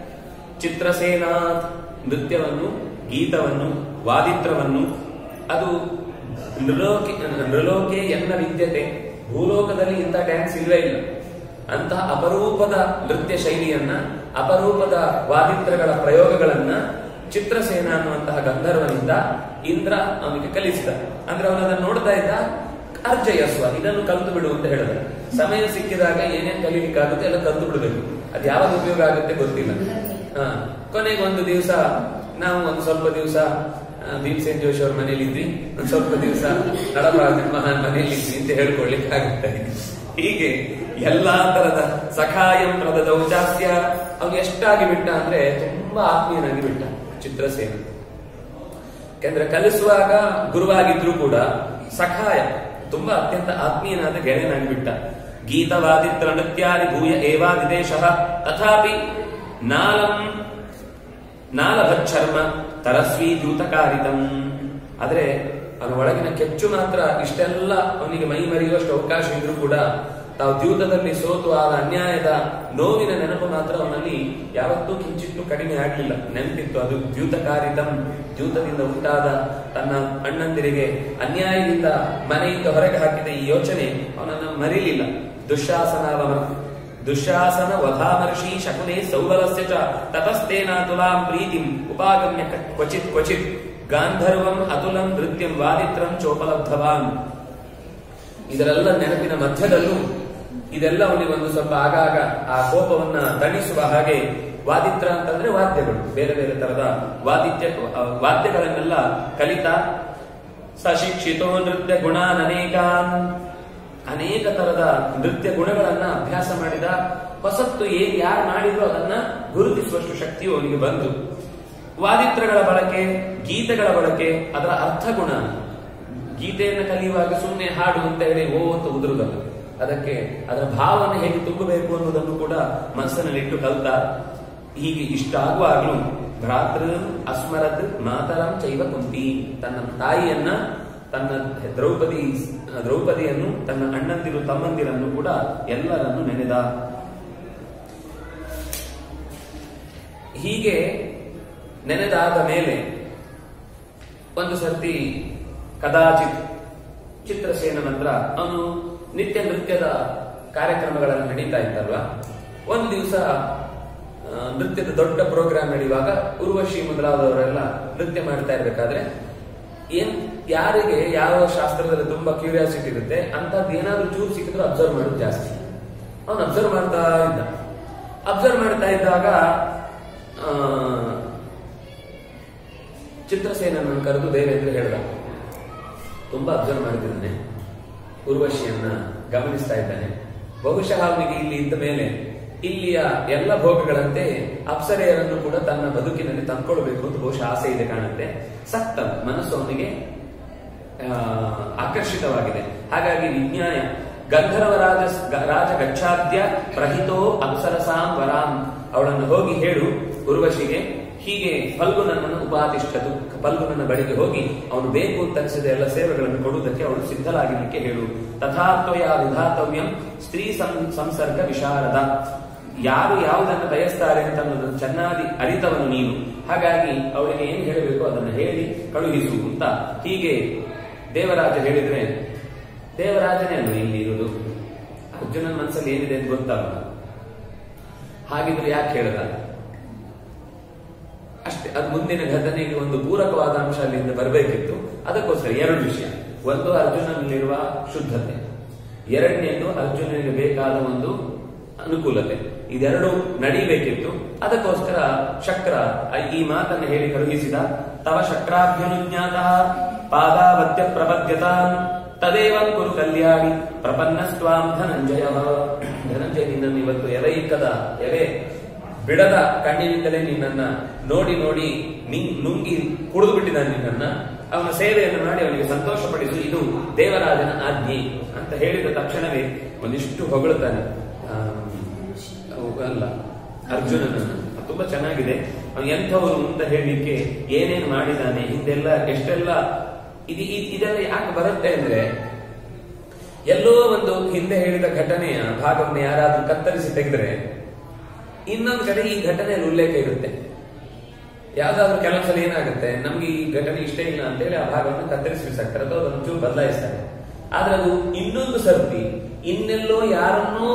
ಚಿತ್ರಸೇನಾಥ್ ನೃತ್ಯವನ್ನು ಗೀತವನ್ನು ವಾದಿತ್ರವನ್ನು ಅದು ನೃಲೋಕೆ ನೃಲೋಕೆ ಎನ್ನ ವಿದ್ಯತೆ ಭೂಲೋಕದಲ್ಲಿ ಇಂಥ ಡ್ಯಾನ್ಸ್ ಇಲ್ವೇ ಇಲ್ಲ ಅಂತಹ ಅಪರೂಪದ ನೃತ್ಯ ಶೈಲಿಯನ್ನ ಅಪರೂಪದ ವಾದಿತ್ರಗಳ ಪ್ರಯೋಗಗಳನ್ನ ಚಿತ್ರಸೇನ ಅನ್ನುವಂತಹ ಗಂಧರ್ವನಿಂದ ಇಂದ್ರ ಅವನಿಗೆ ಕಲಿಸಿದ ಅಂದ್ರೆ ಅವನನ್ನ ನೋಡ್ತಾ ಇದ್ದ ಅರ್ಜಯಸ್ವ ಇದನ್ನು ಕಲಿತು ಬಿಡು ಅಂತ ಹೇಳಿದ ಸಮಯ ಸಿಕ್ಕಿದಾಗ ಏನೇನ್ ಕಲೀಲಿಕ್ಕಾಗುತ್ತೆ ಎಲ್ಲ ಕಲಿತು ಬಿಡಬೇಕು ಅದು ಯಾವಾಗ ಉಪಯೋಗ ಆಗುತ್ತೆ ಗೊತ್ತಿಲ್ಲ ಹಾ ಕೊನೆಗೆ ಒಂದು ದಿವಸ ನಾವು ಒಂದು ಸ್ವಲ್ಪ ದಿವಸ ಭೀಮಸೇನ್ ಜೋಶಿ ಅವ್ರ ಮನೇಲಿ ಇದ್ವಿ ಒಂದ್ ಸ್ವಲ್ಪ ದಿವಸ ನಡಬಾರ್ದು ಮಹಾನ್ ಮನೇಲಿ ಇದ್ವಿ ಅಂತ ಹೇಳ್ಕೊಳ್ಲಿಕ್ಕೆ ಆಗುತ್ತೆ ಹೀಗೆ ಎಲ್ಲಾ ತರದ ಸಖಾಯಂ ಪ್ರದದ ಔಚಾಸ್ಯ ಅವನು ಎಷ್ಟಾಗಿ ಬಿಟ್ಟ ಅಂದ್ರೆ ತುಂಬಾ ಆತ್ಮೀಯನಾಗಿ ಬಿಟ್ಟ ಚಿತ್ರಸೇನ ಯಾಕಂದ್ರೆ ಕಲಿಸುವಾಗ ಗುರುವಾಗಿದ್ರು ಕೂಡ ಸಖಾಯ ತುಂಬಾ ಅತ್ಯಂತ ಆತ್ಮೀಯನಾದ ಗೆಳೆಯನಾಗಿ ಬಿಟ್ಟ ಗೀತವಾದಿತ್ರ ನೃತ್ಯಾದಿ ಭೂಯ ಏವಾದಿದೇಶ ತಥಾಪಿ ನಾಲಂ ನಾಲಭಚ್ಚರ್ಮ ತರಸ್ವಿ ದೂತಕಾರಿತಂ ಆದ್ರೆ ಅವನ ಒಳಗಿನ ಕೆಚ್ಚು ಮಾತ್ರ ಇಷ್ಟೆಲ್ಲ ಅವನಿಗೆ ಮೈ ಮರೆಯುವಷ್ಟು ಅವಕಾಶ ಇದ್ರೂ ಕೂಡ ತಾವು ದ್ಯೂತದಲ್ಲಿ ಸೋತು ಆದ ಅನ್ಯಾಯದ ನೋವಿನ ನೆನಪು ಮಾತ್ರ ಅವನಲ್ಲಿ ಯಾವತ್ತೂ ಕಿಂಚಿತ್ತು ಕಡಿಮೆ ಆಗಲಿಲ್ಲ ನೆನಪಿತ್ತು ಅದು ದ್ಯೂತಕಾರಿತಂ ದ್ಯೂತದಿಂದ ಉಂಟಾದ ತನ್ನ ಅಣ್ಣಂದಿರಿಗೆ ಅನ್ಯಾಯದಿಂದ ಮನೆಯಿಂದ ಹೊರಗೆ ಹಾಕಿದ ಈ ಯೋಚನೆ ಅವನನ್ನ ಮರಿಲಿಲ್ಲ ದುಶ್ಯಾಸನ ದುಶ್ಯಾಸನ ವಧಾಮರ್ಷಿ ಶಕುನೆ ಸೌಬಲಸ್ಯ ಚ ತತಸ್ತೇನ ತುಲಾಂ ಪ್ರೀತಿಂ ಉಪಾಗಮ್ಯ ಕ- ಕ್ವಚಿತ್ ಕ್ವಚಿತ್ ಗಾಂಧರ್ವಂ ಅತುಲಂ ನೃತ್ಯಂ ವಾದಿತ್ರಂ ಚೋಪಲಬ್ಧವಾನ್ ಇದರೆಲ್ಲ ನೆನಪಿನ ಮಧ್ಯದಲ್ಲೂ ಇದೆಲ್ಲ ಅವನಿಗೆ ಒಂದು ಸ್ವಲ್ಪ ಆಗಾಗ ಆ ಕೋಪವನ್ನ ದಣಿಸುವ ಹಾಗೆ ವಾದಿತ್ರ ಅಂತಂದ್ರೆ ವಾದ್ಯಗಳು ಬೇರೆ ಬೇರೆ ತರದ ವಾದಿತ್ಯ ಆ, ವಾದ್ಯಗಳನ್ನೆಲ್ಲ ಕಲಿತಾ ಸಶಿಕ್ಷಿತೋ ನೃತ್ಯ ಗುಣಾನ್ ಅನೇಕಾನ್ ಅನೇಕ ತರದ ನೃತ್ಯ ಗುಣಗಳನ್ನ ಅಭ್ಯಾಸ ಮಾಡಿದ ಹೊಸತ್ತು ಏನ್ ಯಾರು ಮಾಡಿದ್ರು ಅದನ್ನ ಗುರುತಿಸುವಷ್ಟು ಶಕ್ತಿಯು ಅವನಿಗೆ ಬಂತು ವಾದಿತ್ರಗಳ ಬಳಕೆ ಗೀತೆಗಳ ಬಳಕೆ ಅದರ ಅರ್ಥಗುಣ ಗೀತೆಯನ್ನು ಕಲಿಯುವಾಗ ಸುಮ್ಮನೆ ಹಾಡು ಅಂತ ಹೇಳಿ ಓ ಅಂತ ಉದುರುದಲ್ಲ ಅದಕ್ಕೆ ಅದರ ಭಾವನೆ ಹೇಗೆ ತುಂಬಬೇಕು ಅನ್ನೋದನ್ನು ಕೂಡ ಮನಸ್ಸಿನಲ್ಲಿ ಇಟ್ಟು ಕಲ್ತ ಹೀಗೆ ಇಷ್ಟಾಗುವಾಗಲೂ ಭ್ರಾತೃ ಅಸ್ಮರದ್ ಮಾತರಂ ಚೈವ ಕುಂತಿ ತನ್ನ ತಾಯಿಯನ್ನ ತನ್ನ ದ್ರೌಪದಿ ದ್ರೌಪದಿಯನ್ನು ತನ್ನ ಅಣ್ಣಂದಿರು ತಮ್ಮಂದಿರನ್ನು ಕೂಡ ಎಲ್ಲರನ್ನು ನೆನೆದ ಹೀಗೆ ನೆನೆದಾದ ಮೇಲೆ ಒಂದು ಸರ್ತಿ ಕದಾಚಿತ್ ಚಿತ್ರಸೇನ ನಂತರ ಅವನು ನಿತ್ಯ ನೃತ್ಯದ ಕಾರ್ಯಕ್ರಮಗಳನ್ನು ನಡೀತಾ ಇತ್ತಲ್ವಾ ಒಂದು ದಿವಸ ಆ, ನೃತ್ಯದ ದೊಡ್ಡ ಪ್ರೋಗ್ರಾಮ್ ನಡೆಯುವಾಗ ಉರ್ವಶಿ ಮೊದಲಾದವರೆಲ್ಲ ನೃತ್ಯ ಮಾಡ್ತಾ ಇರ್ಬೇಕಾದ್ರೆ ಏನ್ ಯಾರಿಗೆ ಯಾವ ಶಾಸ್ತ್ರದಲ್ಲಿ ತುಂಬಾ ಕ್ಯೂರಿಯಾಸಿಟಿ ಇರುತ್ತೆ ಅಂತದ್ದು ಏನಾದ್ರೂ ಚೂರು ಸಿಕ್ಕಿದ್ರು ಅಬ್ಸರ್ವ್ ಮಾಡೋದು ಜಾಸ್ತಿ ಅವನು ಅಬ್ಸರ್ವ್ ಮಾಡ್ತಾ ಇದ್ದ ಅಬ್ಸರ್ವ್ ಮಾಡ್ತಾ ಇದ್ದಾಗ ಆ, ಚಿತ್ರಸೇನನ್ನು ಕರೆದು ದೇವೇಂದ್ರ ಹೇಳ್ದ ತುಂಬಾ ಅಬ್ಸರ್ವ್ ಮಾಡಿದ್ದಾನೆ ಉರ್ವಶಿಯನ್ನ ಗಮನಿಸ್ತಾ ಇದ್ದಾನೆ ಬಹುಶಃ ಅವನಿಗೆ ಇಲ್ಲಿ ಇದ್ದ ಮೇಲೆ ಇಲ್ಲಿಯ ಎಲ್ಲ ಭೋಗಗಳಂತೆ ಅಪ್ಸರೆಯರನ್ನು ಕೂಡ ತನ್ನ ಬದುಕಿನಲ್ಲಿ ತಂದ್ಕೊಳ್ಬೇಕು ಅಂತ ಬಹುಶಃ ಆಸೆ ಇದೆ ಕಾಣುತ್ತೆ ಸಕ್ತ ಮನಸ್ಸು ಅವನಿಗೆ ಆ, ಆಕರ್ಷಿತವಾಗಿದೆ ಹಾಗಾಗಿ ವಿಜ್ಞಾಯ ಗಂಧರ್ವ ರಾಜ ರಾಜ ಗಚ್ಚಾದ್ಯ ಪ್ರಹಿತೋ ಅಪ್ಸರಸಾಂ ವರಾಂ ಅವಳನ್ನು ಹೋಗಿ ಹೇಳು ಉರ್ವಶಿಗೆ ಹೀಗೆ ಫಲ್ಗುನನ್ನು ಉಪಾತಿಷ್ಠತು ಫಲ್ಗುನನ ಬಳಿಗೆ ಹೋಗಿ ಅವನು ಬೇಕು ಅಂತ ಅನಿಸಿದ ಎಲ್ಲ ಸೇವೆಗಳನ್ನು ಕೊಡುವುದಕ್ಕೆ ಅವಳು ಸಿದ್ಧರಾಗಿರ್ಲಿಕ್ಕೆ ಹೇಳು ತಥಾತ್ವಯ ವಿಧಾತವ್ಯಂ ಸ್ತ್ರೀ ಸಂ- ಸಂಸರ್ಗ ವಿಶಾರದ ಯಾರು ಯಾವುದನ್ನು ಬಯಸ್ತಾರೆ ಅಂತ ಅನ್ನೋದನ್ನು ಚೆನ್ನಾಗಿ ಅರಿತವನು ನೀನು ಹಾಗಾಗಿ ಅವಳಿಗೆ ಏನು ಹೇಳಬೇಕು ಅದನ್ನು ಹೇಳಿ ಕಳುಹಿಸು ಅಂತ ಹೀಗೆ ದೇವರಾಜ ಹೇಳಿದ್ರೆ ದೇವರಾಜನೇ ಅಲ್ಲ ಇಲ್ಲಿ ಇರುವುದು ಅರ್ಜುನನ ಮನಸ್ಸಲ್ಲಿ ಏನಿದೆ ಅಂತ ಗೊತ್ತಲ್ಲ ಹಾಗಿದ್ರೆ ಯಾಕೆ ಹೇಳದ ಅಷ್ಟೇ ಅದು ಮುಂದಿನ ಘಟನೆಗೆ ಒಂದು ಪೂರಕವಾದ ಅಂಶ ಅಲ್ಲಿಂದ ಬರಬೇಕಿತ್ತು ಅದಕ್ಕೋಸ್ಕರ ಎರಡು ವಿಷಯ ಒಂದು ಅರ್ಜುನನಲ್ಲಿರುವ ಶುದ್ಧತೆ ಎರಡನೇದು ಅರ್ಜುನನಿಗೆ ಬೇಕಾದ ಒಂದು ಅನುಕೂಲತೆ ಇದೆರಡು ನಡಿಬೇಕಿತ್ತು ಅದಕ್ಕೋಸ್ಕರ ಶಕ್ರ ಆ- ಈ ಮಾತನ್ನು ಹೇಳಿ ಕಳುಹಿಸಿದ ತವ ಶಕ್ರಾಭ್ಯನುಜ್ಞಾತ ಪಾದಾವತ್ಯ ಪ್ರಪದ್ಯತಾಂ ತದೇವಂ ಕುರು ಕಲ್ಯಾಣಿ ಪ್ರಪನ್ನಸ್ತ್ವಾಂ ಧನಂಜಯ ಧನಂಜಯ ನಿನ್ನನ್ನು ಇವತ್ತು ಎಲೆ ಇಕ್ಕದ ಎಲೆ ಬಿಡದ ಕಣ್ಣಿನಿಂದಲೇ ನಿನ್ನನ್ನ ನೋಡಿ ನೋಡಿ ನಿ- ನುಂಗಿ ಕುಡಿದು ಬಿಟ್ಟಿದ್ದಾನೆ ನಿನ್ನನ್ನ ಅವನ ಸೇವೆಯನ್ನು ಮಾಡಿ ಅವನಿಗೆ ಸಂತೋಷಪಡಿಸು ಇದು ದೇವರಾಜನ ಆಜ್ಞೆ ಅಂತ ಹೇಳಿದ ತಕ್ಷಣವೇ ಒಂದಿಷ್ಟು ಹೊಗಳುತ್ತಾನೆ ಆ, ಅವು ಅಲ್ಲ ಅರ್ಜುನನನ್ನು ಅದು ತುಂಬಾ ಚೆನ್ನಾಗಿದೆ ಅವನು ಎಂಥವರು ಅಂತ ಹೇಳಲಿಕ್ಕೆ ಏನೇನು ಮಾಡಿದ್ದಾನೆ ಹಿಂದೆಲ್ಲ ಎಷ್ಟೆಲ್ಲ ಇದು ಇದ್- ಇದೆಲ್ಲ ಯಾಕೆ ಬರುತ್ತೆ ಅಂದ್ರೆ ಎಲ್ಲೋ ಒಂದು ಹಿಂದೆ ಹೇಳಿದ ಘಟನೆಯ ಭಾಗವನ್ನು ಯಾರಾದ್ರೂ ಕತ್ತರಿಸಿ ತೆಗೆದ್ರೆ ಇನ್ನೊಂದು ಕಡೆ ಈ ಘಟನೆಯಲ್ಲಿ ಉಲ್ಲೇಖ ಇರುತ್ತೆ ಯಾವ್ದಾದ್ರು ಕೆಲವೊಂದ್ಸಲ ಏನಾಗುತ್ತೆ ನಮ್ಗೆ ಈ ಘಟನೆ ಇಷ್ಟ ಇಲ್ಲ ಅಂತ ಹೇಳಿ ಆ ಭಾಗವನ್ನು ಕತ್ತರಿಸಿ ಬಿಸಾಕ್ತಾರೆ ಅಥವಾ ಅದನ್ನು ಚೂರು ಬದಲಾಯಿಸ್ತಾರೆ ಆದ್ರೆ ಅದು ಇನ್ನೊಂದು ಸರ್ತಿ ಇನ್ನೆಲ್ಲೋ ಯಾರನ್ನೋ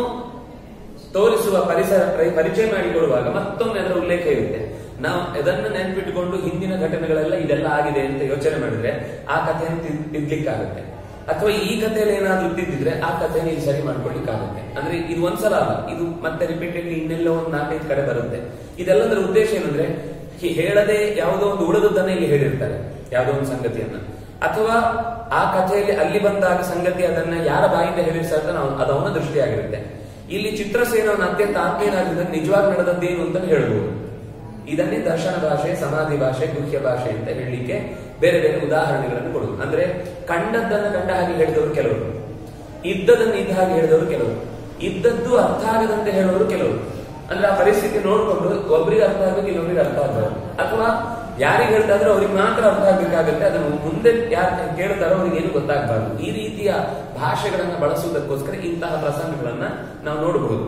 ತೋರಿಸುವ ಪರಿಸರ ಪರಿ- ಪರಿಚಯ ಮಾಡಿಕೊಡುವಾಗ ಮತ್ತೊಮ್ಮೆ ಅದರ ಉಲ್ಲೇಖ ಇರುತ್ತೆ ನಾವು ಇದನ್ನು ನೆನಪಿಟ್ಟುಕೊಂಡು ಹಿಂದಿನ ಘಟನೆಗಳೆಲ್ಲ ಇದೆಲ್ಲ ಆಗಿದೆ ಅಂತ ಯೋಚನೆ ಮಾಡಿದ್ರೆ ಆ ಕಥೆಯನ್ನು ತಿದ್- ತಿದ್ಲಿಕ್ಕಾಗುತ್ತೆ ಅಥವಾ ಈ ಕಥೆಯಲ್ಲಿ ಏನಾದ್ರೂ ತಿದ್ದಿದ್ರೆ ಆ ಕಥೆಯನ್ನು ಇಲ್ಲಿ ಸರಿ ಮಾಡ್ಕೊಳ್ಳಿಕ್ಕಾಗುತ್ತೆ ಅಂದ್ರೆ ಇದು ಒಂದ್ಸಲ ಅಲ್ಲ ಇದು ಮತ್ತೆ ರಿಪೀಟೆಡ್ಲಿ ಇನ್ನೆಲ್ಲೋ ಒಂದು ನಾಲ್ಕೈದು ಕಡೆ ಬರುತ್ತೆ ಇದೆಲ್ಲದರ ಉದ್ದೇಶ ಏನಂದ್ರೆ ಹಿ- ಹೇಳದೆ ಯಾವುದೋ ಒಂದು ಉಳಿದದ್ದನ್ನ ಇಲ್ಲಿ ಹೇಳಿರ್ತಾರೆ ಯಾವುದೋ ಒಂದು ಸಂಗತಿಯನ್ನ ಅಥವಾ ಆ ಕಥೆಯಲ್ಲಿ ಅಲ್ಲಿ ಬಂದಾಗ ಸಂಗತಿ ಅದನ್ನ ಯಾರ ಬಾಯಿಂದ ಹೇಳಿರ್ತಾರೆ ಅದು ಅವನ ದೃಷ್ಟಿಯಾಗಿರುತ್ತೆ ಇಲ್ಲಿ ಚಿತ್ರಸೇನವನ ಅತ್ಯಂತ ಆತ್ಮೀಯನಾಗಿದ್ದರೆ ನಿಜವಾಗಿ ನಡೆದದ್ದೇನು ಅಂತ ಹೇಳ್ಬೋದು ಇದನ್ನೇ ದರ್ಶನ ಭಾಷೆ ಸಮಾಧಿ ಭಾಷೆ ಗುಹ್ಯ ಭಾಷೆ ಅಂತ ಹೇಳಲಿಕ್ಕೆ ಬೇರೆ ಬೇರೆ ಉದಾಹರಣೆಗಳನ್ನು ಕೊಡುವುದು ಅಂದ್ರೆ ಕಂಡದ್ದನ್ನು ಕಂಡ ಹಾಗೆ ಹೇಳಿದವರು ಕೆಲವರು ಇದ್ದದನ್ನು ಇದ್ದ ಹಾಗೆ ಹೇಳಿದವರು ಕೆಲವರು ಇದ್ದದ್ದು ಅರ್ಥ ಆಗದಂತೆ ಹೇಳುವವರು ಕೆಲವರು ಅಂದ್ರೆ ಆ ಪರಿಸ್ಥಿತಿ ನೋಡ್ಕೊಂಡು ಒಬ್ರಿಗೆ ಅರ್ಥ ಆಗ್ಬೇಕು ಇನ್ನೊಬ್ರಿಗೆ ಅರ್ಥ ಆಗಬಾರ್ದು ಅಥವಾ ಯಾರಿಗೆ ಹೇಳ್ತಾದ್ರೆ ಅವ್ರಿಗೆ ಮಾತ್ರ ಅರ್ಥ ಆಗ್ಬೇಕಾಗುತ್ತೆ ಅದನ್ನು ಮುಂದೆ ಯಾರು ಕೇಳ್ತಾರೋ ಅವ್ರಿಗೆ ಏನು ಗೊತ್ತಾಗಬಾರ್ದು ಈ ರೀತಿಯ ಭಾಷೆಗಳನ್ನ ಬಳಸುವುದಕ್ಕೋಸ್ಕರ ಇಂತಹ ಪ್ರಸಂಗಗಳನ್ನ ನಾವು ನೋಡಬಹುದು